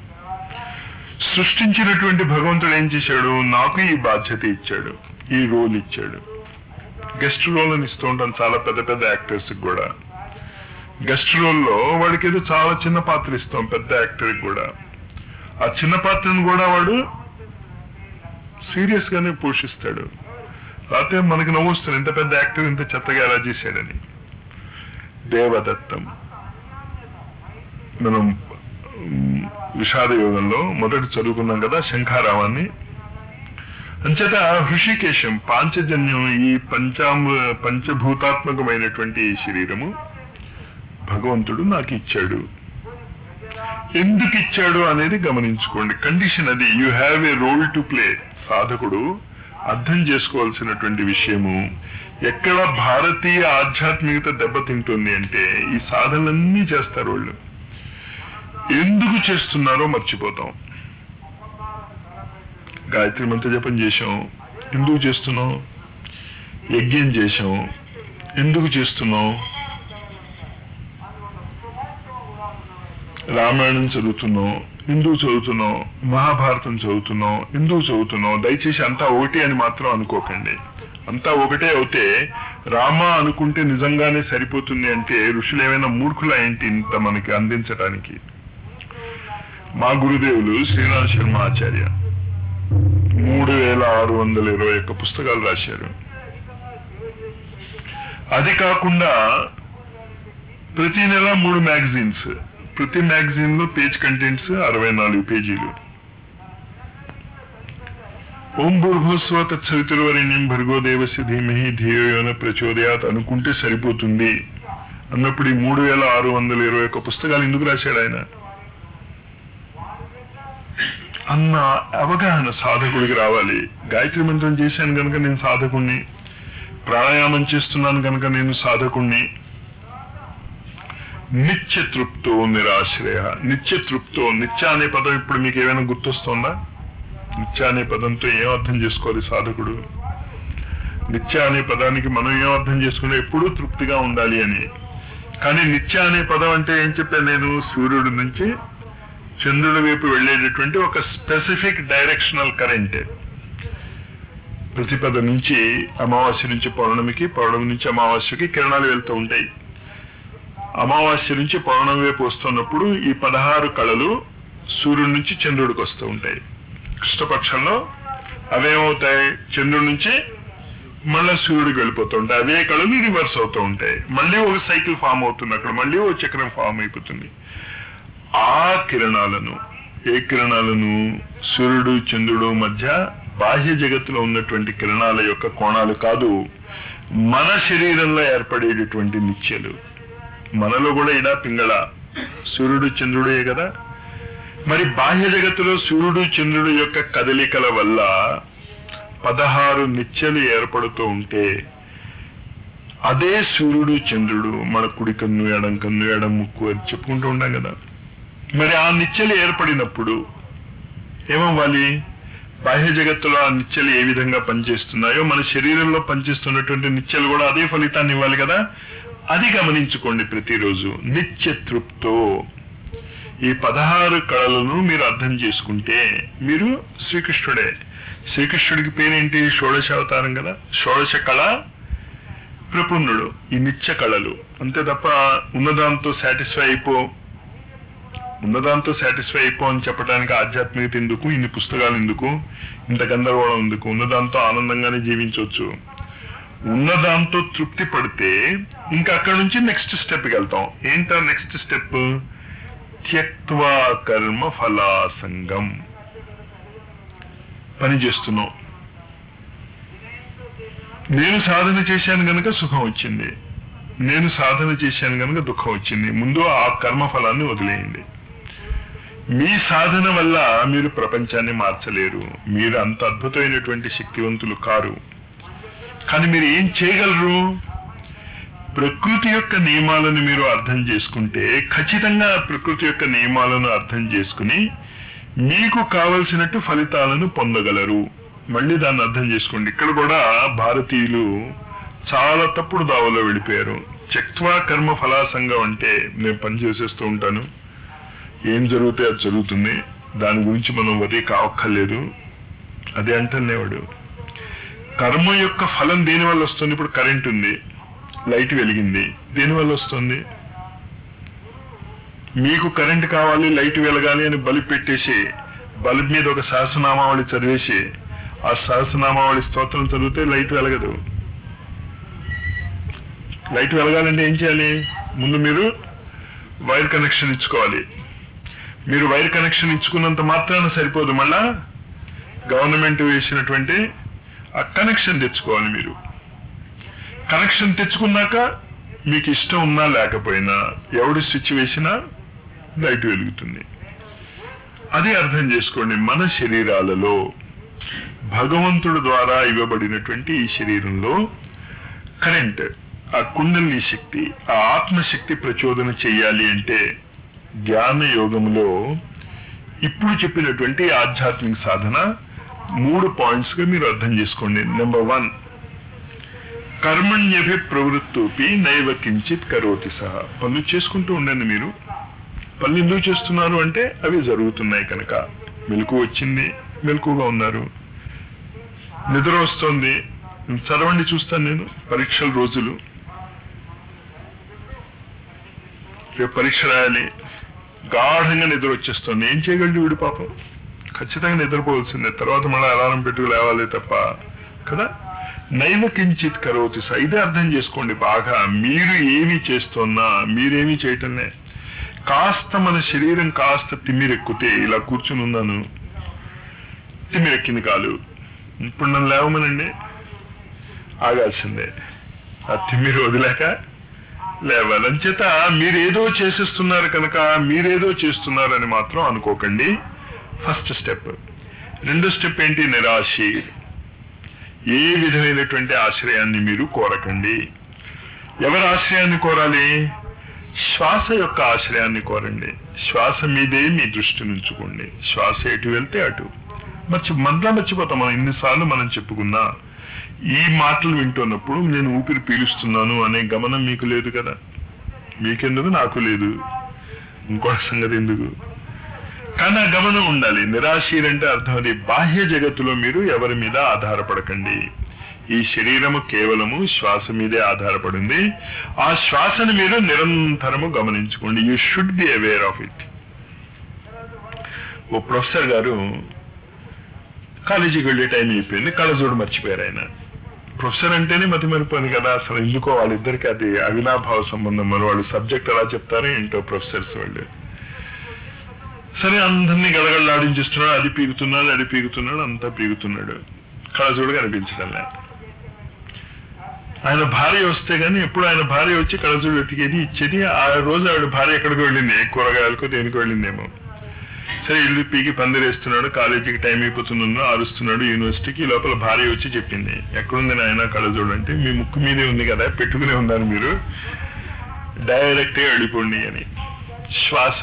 సృష్టించినటువంటి భగవంతుడు ఏం చేశాడు నాకు ఈ బాధ్యత ఇచ్చాడు ఈ రోల్ ఇచ్చాడు గెస్ట్ రోల్ అని ఇస్తూ ఉంటాను చాలా పెద్ద పెద్ద యాక్టర్స్ కూడా గెస్ట్ రోల్లో వాడికి ఏదో చాలా చిన్న పాత్ర ఇస్తాం పెద్ద యాక్టర్కి కూడా ఆ చిన్న పాత్రను కూడా వాడు సీరియస్ గానే పోషిస్తాడు లేకపోతే మనకి నవ్వుస్తుంది ఇంత పెద్ద యాక్టర్ ఇంత చెత్తగా ఎలా చేశాడని దేవదత్తం మనం ఉమ్, విషాద యోగంలో మొదటి చదువుకున్నాం కదా శంఖారావాన్ని అంచేత హృషికేశం పాంచజన్యం ఈ పంచామ పంచభూతాత్మకమైనటువంటి ఈ శరీరము భగవంతుడు నాకు ఇచ్చాడు ఎందుకు ఇచ్చాడు అనేది గమనించుకోండి కండిషన్ అది you have a role to play సాధకుడు అర్థం చేసుకోవాల్సినటువంటి విషయము ఎక్కడ భారతీయ ఆధ్యాత్మికత దెబ్బతింటుంది అంటే ఈ సాధనలన్నీ చేస్తారు వాళ్ళు ఎందుకు చేస్తున్నారో మర్చిపోతాం గాయత్రి మంత్ర జపం చేశాం ఎందుకు చేస్తున్నాం యజ్ఞం చేశాం ఎందుకు చేస్తున్నాం రామాయణం చదువుతున్నాం ఎందుకు చదువుతున్నాం మహాభారతం చదువుతున్నాం ఎందుకు చదువుతున్నాం దయచేసి అంతా ఒకటి అని మాత్రం అనుకోకండి అంతా ఒకటే అవుతే రామ అనుకుంటే నిజంగానే సరిపోతుంది అంటే ఋషులు ఏమైనా మూర్ఖుల ఏంటి ఇంత మనకి అందించడానికి మా గురుదేవులు శ్రీనాథ్ శర్మ ఆచార్య మూడు వేల ఆరు వందల ఇరవై ఒక్క పుస్తకాలు రాశారు అది కాకుండా ప్రతి నెల మూడు మ్యాగజైన్స్ ప్రతి మ్యాగజైన్ లో పేజ్ కంటెంట్స్ అరవై నాలుగు పేజీలు ఓం భూర్భుస్వ తత్సవితుర్వరేణ్యం భర్గో దేవస్య ధీమహి ధియోయోన ప్రచోదయాత్ అనుకుంటే సరిపోతుంది అన్నప్పుడు ఈ మూడు వేల ఆరు వందల ఇరవై ఒక్క పుస్తకాలు ఎందుకు రాశాడు ఆయన అన్న అవగాహన సాధకుడికి రావాలి గాయత్రి మంత్రం చేశాను కనుక నేను సాధకుణ్ణి ప్రాణాయామం చేస్తున్నాను కనుక నేను సాధకుణ్ణి నిత్య తృప్తో నిరాశ్రయ నిత్య తృప్తో నిత్య అనే పదం ఇప్పుడు మీకు ఏమైనా గుర్తొస్తుందా నిత్య అనే పదంతో ఏం అర్థం చేసుకోవాలి సాధకుడు నిత్య అనే పదానికి మనం ఏం అర్థం చేసుకుంటే ఎప్పుడూ తృప్తిగా ఉండాలి అని కానీ నిత్య అనే పదం అంటే ఏం చెప్పాను నేను సూర్యుడి నుంచి చంద్రుడి వైపు వెళ్ళేటటువంటి ఒక స్పెసిఫిక్ డైరెక్షనల్ కరెంట్ ప్రతిపద నుంచి అమావాస్య నుంచి పౌర్ణమికి పౌర్ణమి నుంచి అమావాస్యకి కిరణాలు వెళ్తూ ఉంటాయి అమావాస్య నుంచి పౌర్ణమి వైపు వస్తున్నప్పుడు ఈ పదహారు కళలు సూర్యుడి నుంచి చంద్రుడికి వస్తూ ఉంటాయి కృష్ణపక్షంలో అవేమవుతాయి చంద్రుడి నుంచి మళ్ళీ సూర్యుడికి వెళ్ళిపోతూ ఉంటాయి అవే కళలు రివర్స్ అవుతూ ఉంటాయి మళ్ళీ ఒక సైకిల్ ఫామ్ అవుతుంది అక్కడ మళ్ళీ ఒక చక్రం ఫామ్ అయిపోతుంది ఆ కిరణాలను ఏ కిరణాలను సూర్యుడు చంద్రుడు మధ్య బాహ్య జగత్తులో ఉన్నటువంటి కిరణాల యొక్క కోణాలు కాదు మన శరీరంలో ఏర్పడేటటువంటి నిత్యలు మనలో కూడా ఇడా పింగళ సూర్యుడు చంద్రుడే కదా మరి బాహ్య జగత్తులో సూర్యుడు చంద్రుడు యొక్క కదలికల వల్ల పదహారు నిత్యలు ఏర్పడుతూ ఉంటే అదే సూర్యుడు చంద్రుడు మన కుడి కన్ను ఎడం కన్ను ఎడం ముక్కు అని చెప్పుకుంటూ ఉంటాం కదా మరి ఆ నిత్యలు ఏర్పడినప్పుడు ఏమవ్వాలి బాహ్య జగత్తులో ఆ నిత్యలు ఏ విధంగా పనిచేస్తున్నాయో మన శరీరంలో పనిచేస్తున్నటువంటి నిత్యలు కూడా అదే ఫలితాన్ని ఇవ్వాలి కదా అది గమనించుకోండి ప్రతిరోజు నిత్య తృప్తో ఈ పదహారు కళలను మీరు అర్థం చేసుకుంటే మీరు శ్రీకృష్ణుడే శ్రీకృష్ణుడికి పేరేంటి షోడశ అవతారం కదా షోడశ కళ ప్రపుణుడు ఈ నిత్య కళలు అంతే తప్ప ఉన్నదాంతో సాటిస్ఫై అయిపో ఉన్నదాంతో సాటిస్ఫై అయిపో అని చెప్పడానికి ఆధ్యాత్మికత ఎందుకు ఇన్ని పుస్తకాలు ఎందుకు ఇంత గందరగోళం ఎందుకు ఉన్నదాంతో ఆనందంగానే జీవించవచ్చు ఉన్నదాంతో తృప్తి పడితే ఇంకా అక్కడ నుంచి నెక్స్ట్ స్టెప్కి వెళ్తాం ఏంటా నెక్స్ట్ స్టెప్ త్యక్వా కర్మ ఫలాసంగం పని చేస్తున్నాం నేను సాధన చేశాను గనుక సుఖం వచ్చింది నేను సాధన చేశాను గనుక దుఃఖం వచ్చింది ముందు ఆ కర్మ ఫలాన్ని వదిలేయండి మీ సాధన వల్ల మీరు ప్రపంచాన్ని మార్చలేరు మీరు అంత అద్భుతమైనటువంటి శక్తివంతులు కారు కానీ మీరు ఏం చేయగలరు ప్రకృతి యొక్క నియమాలను మీరు అర్థం చేసుకుంటే ఖచ్చితంగా ప్రకృతి యొక్క నియమాలను అర్థం చేసుకుని మీకు కావలసినట్టు ఫలితాలను పొందగలరు మళ్ళీ దాన్ని అర్థం చేసుకోండి ఇక్కడ కూడా భారతీయులు చాలా తప్పుడు దావలో వెళ్ళిపోయారు చక్వా కర్మ ఫలాసంగం అంటే నేను పని చేసేస్తూ ఉంటాను ఏం జరిగితే అది జరుగుతుంది దాని గురించి మనం వరి కావక్కర్లేదు అదే అంటనేవాడు కర్మ యొక్క ఫలం దేని వల్ల వస్తుంది ఇప్పుడు కరెంట్ ఉంది లైట్ వెలిగింది దేని వల్ల వస్తుంది మీకు కరెంట్ కావాలి లైట్ వెలగాలి అని బల్బ్ పెట్టేసి బల్బ్ మీద ఒక సహస్రనామావళి చదివేసి ఆ సహస్రనామావళి స్తోత్రం చదివితే లైట్ వెలగదు లైట్ వెలగాలంటే ఏం చేయాలి ముందు మీరు వైర్ కనెక్షన్ ఇచ్చుకోవాలి మీరు వైర్ కనెక్షన్ ఇచ్చుకున్నంత మాత్రాన సరిపోదు మళ్ళా గవర్నమెంట్ వేసినటువంటి ఆ కనెక్షన్ తెచ్చుకోవాలి మీరు కనెక్షన్ తెచ్చుకున్నాక మీకు ఇష్టం ఉన్నా లేకపోయినా ఎవడు స్విచ్ వేసినా లైట్ వెలుగుతుంది అది అర్థం చేసుకోండి మన శరీరాలలో భగవంతుడు ద్వారా ఇవ్వబడినటువంటి ఈ శరీరంలో కరెంట్ ఆ కుండలిని శక్తి ఆ ఆత్మశక్తి ప్రచోదన చెయ్యాలి అంటే ధ్యాన యోగంలో ఇప్పుడు చెప్పినటువంటి ఆధ్యాత్మిక సాధన మూడు పాయింట్స్ గా మీరు అర్థం చేసుకోండి నెంబర్ వన్ కర్మణ్యభి ప్రవృత్తోపి నైవ కించిత్ కరోతి సహా పనులు చేసుకుంటూ ఉండండి మీరు పనులు ఎందుకు చేస్తున్నారు అంటే అవి జరుగుతున్నాయి కనుక మెలకు వచ్చింది మెలకుగా ఉన్నారు నిద్ర వస్తోంది చదవండి చూస్తాను నేను పరీక్షల రోజులు రేపు పరీక్ష రాయాలి గాఢంగా నిద్ర వచ్చేస్తుంది ఏం చేయగలడు వీడు పాపం ఖచ్చితంగా నిద్రపోవాల్సిందే తర్వాత మళ్ళీ అలారం పెట్టుకు లేవాలి తప్ప కదా నైవ కించిత్ కరోతి స ఇదే అర్థం చేసుకోండి బాగా మీరు ఏమి చేస్తున్నా మీరేమి చేయటంలే కాస్త మన శరీరం కాస్త తిమ్మిరెక్కితే ఇలా కూర్చుని ఉన్నాను తిమ్మిరెక్కింది కాలు ఇప్పుడు నన్ను లేవమనండి ఆగాల్సిందే ఆ తిమ్మిరి వదిలేక లేవాలి అంచేత మీరేదో చేసేస్తున్నారు కనుక మీరేదో చేస్తున్నారని మాత్రం అనుకోకండి ఫస్ట్ స్టెప్ రెండో స్టెప్ ఏంటి నిరాశి ఏ విధమైనటువంటి ఆశ్రయాన్ని మీరు కోరకండి ఎవరి ఆశ్రయాన్ని కోరాలి శ్వాస యొక్క ఆశ్రయాన్ని కోరండి శ్వాస మీదే మీ దృష్టి నుంచుకోండి శ్వాస ఎటు వెళ్తే అటు మర్చి మధ్య మర్చిపోతాం మనం ఎన్నిసార్లు మనం చెప్పుకున్నా ఈ మాటలు వింటున్నప్పుడు నేను ఊపిరి పీలుస్తున్నాను అనే గమనం మీకు లేదు కదా మీకెందుకు నాకు లేదు ఇంకో సంగతి ఎందుకు కానీ ఆ గమనం ఉండాలి నిరాశీలంటే అర్థం అది బాహ్య జగత్తులో మీరు ఎవరి మీద ఆధారపడకండి ఈ శరీరము కేవలము శ్వాస మీదే ఆధారపడింది ఆ శ్వాసను మీరు నిరంతరము గమనించుకోండి you should be aware of it ఓ ప్రొఫెసర్ గారు కాలేజీకి వెళ్ళే టైం అయిపోయింది కళ్ళజోడు మర్చిపోయారు ఆయన ప్రొఫెసర్ అంటేనే మతి మరిపోయింది కదా అసలు ఎందుకో వాళ్ళిద్దరికి అది అవినాభావ సంబంధం మరి వాళ్ళు సబ్జెక్ట్ ఎలా చెప్తారో ఏంటో ప్రొఫెసర్స్ వాళ్ళు సరే అందరినీ గడగడలాడించేస్తున్నాడు అది పీగుతున్నాడు అది పీగుతున్నాడు అంతా పీగుతున్నాడు కళ్ళజోడు కనిపించడం లేదు ఆయన భార్య వస్తే గానీ ఎప్పుడు ఆయన భార్య వచ్చి కళ్ళజోడు వెతికేది ఇచ్చేది ఆ రోజు ఆవిడ భార్య ఎక్కడికి వెళ్ళింది కూరగాయలకు దేనికి వెళ్ళిందేమో సరే ఇల్లు పీకి పందిరేస్తున్నాడు కాలేజీకి టైం అయిపోతున్నాడు అరుస్తున్నాడు యూనివర్సిటీకి ఈ లోపల భార్య వచ్చి చెప్పింది ఎక్కడుంది నాయన కళ్ళజోడు అంటే మీ ముక్కు మీదే ఉంది కదా పెట్టుకునే ఉందని మీరు డైరెక్ట్ గా వెళ్ళిపోండి అని శ్వాస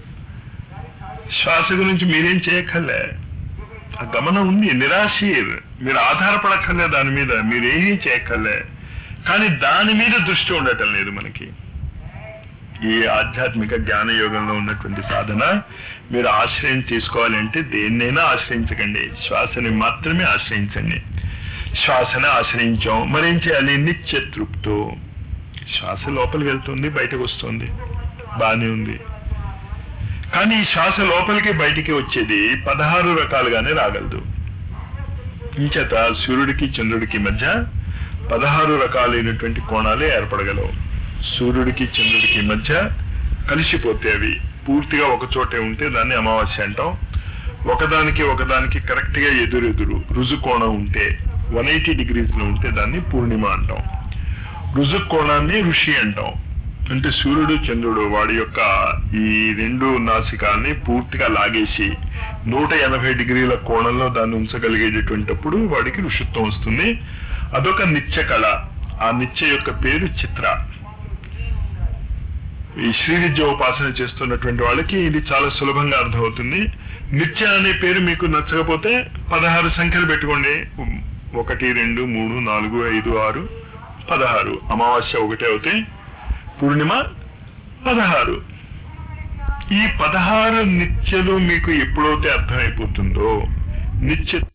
శ్వాస గురించి మీరేం చేయక్కర్లే ఆ గమనం ఉంది నిరాశీర్ మీరు ఆధారపడక్కర్లే దాని మీద మీరేమీ చేయక్కర్లే కానీ దాని మీద దృష్టి ఉండటం లేదు మనకి ఈ ఆధ్యాత్మిక జ్ఞాన యోగంలో ఉన్నటువంటి సాధన మీరు ఆశ్రయం తీసుకోవాలి అంటే దేన్నైనా ఆశ్రయించకండి శ్వాసని మాత్రమే ఆశ్రయించండి శ్వాసని ఆశ్రయించాం మరేం చేయాలి నిత్య తృప్తో శ్వాస లోపలికి వెళ్తుంది బయటకు వస్తుంది బానే ఉంది కానీ ఈ శ్వాస లోపలికి బయటికి వచ్చేది పదహారు రకాలుగానే రాగలదు ఇంచేత సూర్యుడికి చంద్రుడికి మధ్య పదహారు రకాలైనటువంటి కోణాలే ఏర్పడగలవు సూర్యుడికి చంద్రుడికి మధ్య కలిసిపోతే అవి పూర్తిగా ఒక చోటే ఉంటే దాన్ని అమావాస్య అంటాం ఒకదానికి ఒకదానికి కరెక్ట్ గా ఎదురెదురు రుజు కోణం ఉంటే వన్ ఎయిటీ డిగ్రీస్ లో ఉంటే దాన్ని పూర్ణిమ అంటాం రుజు కోణాన్ని ఋషి అంటాం అంటే సూర్యుడు చంద్రుడు వాడి యొక్క ఈ రెండు నాసికాల్ని పూర్తిగా లాగేసి నూట ఎనభై డిగ్రీల కోణంలో దాన్ని ఉంచగలిగేటటువంటిప్పుడు వాడికి ఋషిత్వం వస్తుంది అదొక నిత్య కళ ఆ నిత్య యొక్క పేరు చిత్ర ఈ శ్రీ విద్య ఉపాసన చేస్తున్నటువంటి వాళ్ళకి ఇది చాలా సులభంగా అర్థమవుతుంది నిత్య అనే పేరు మీకు నచ్చకపోతే పదహారు సంఖ్యలు పెట్టుకోండి ఒకటి రెండు మూడు నాలుగు ఐదు ఆరు పదహారు అమావాస్య ఒకటే అవుతే పూర్ణిమ పదహారు ఈ పదహారు నిత్యలు మీకు ఎప్పుడైతే అర్థమైపోతుందో నిత్య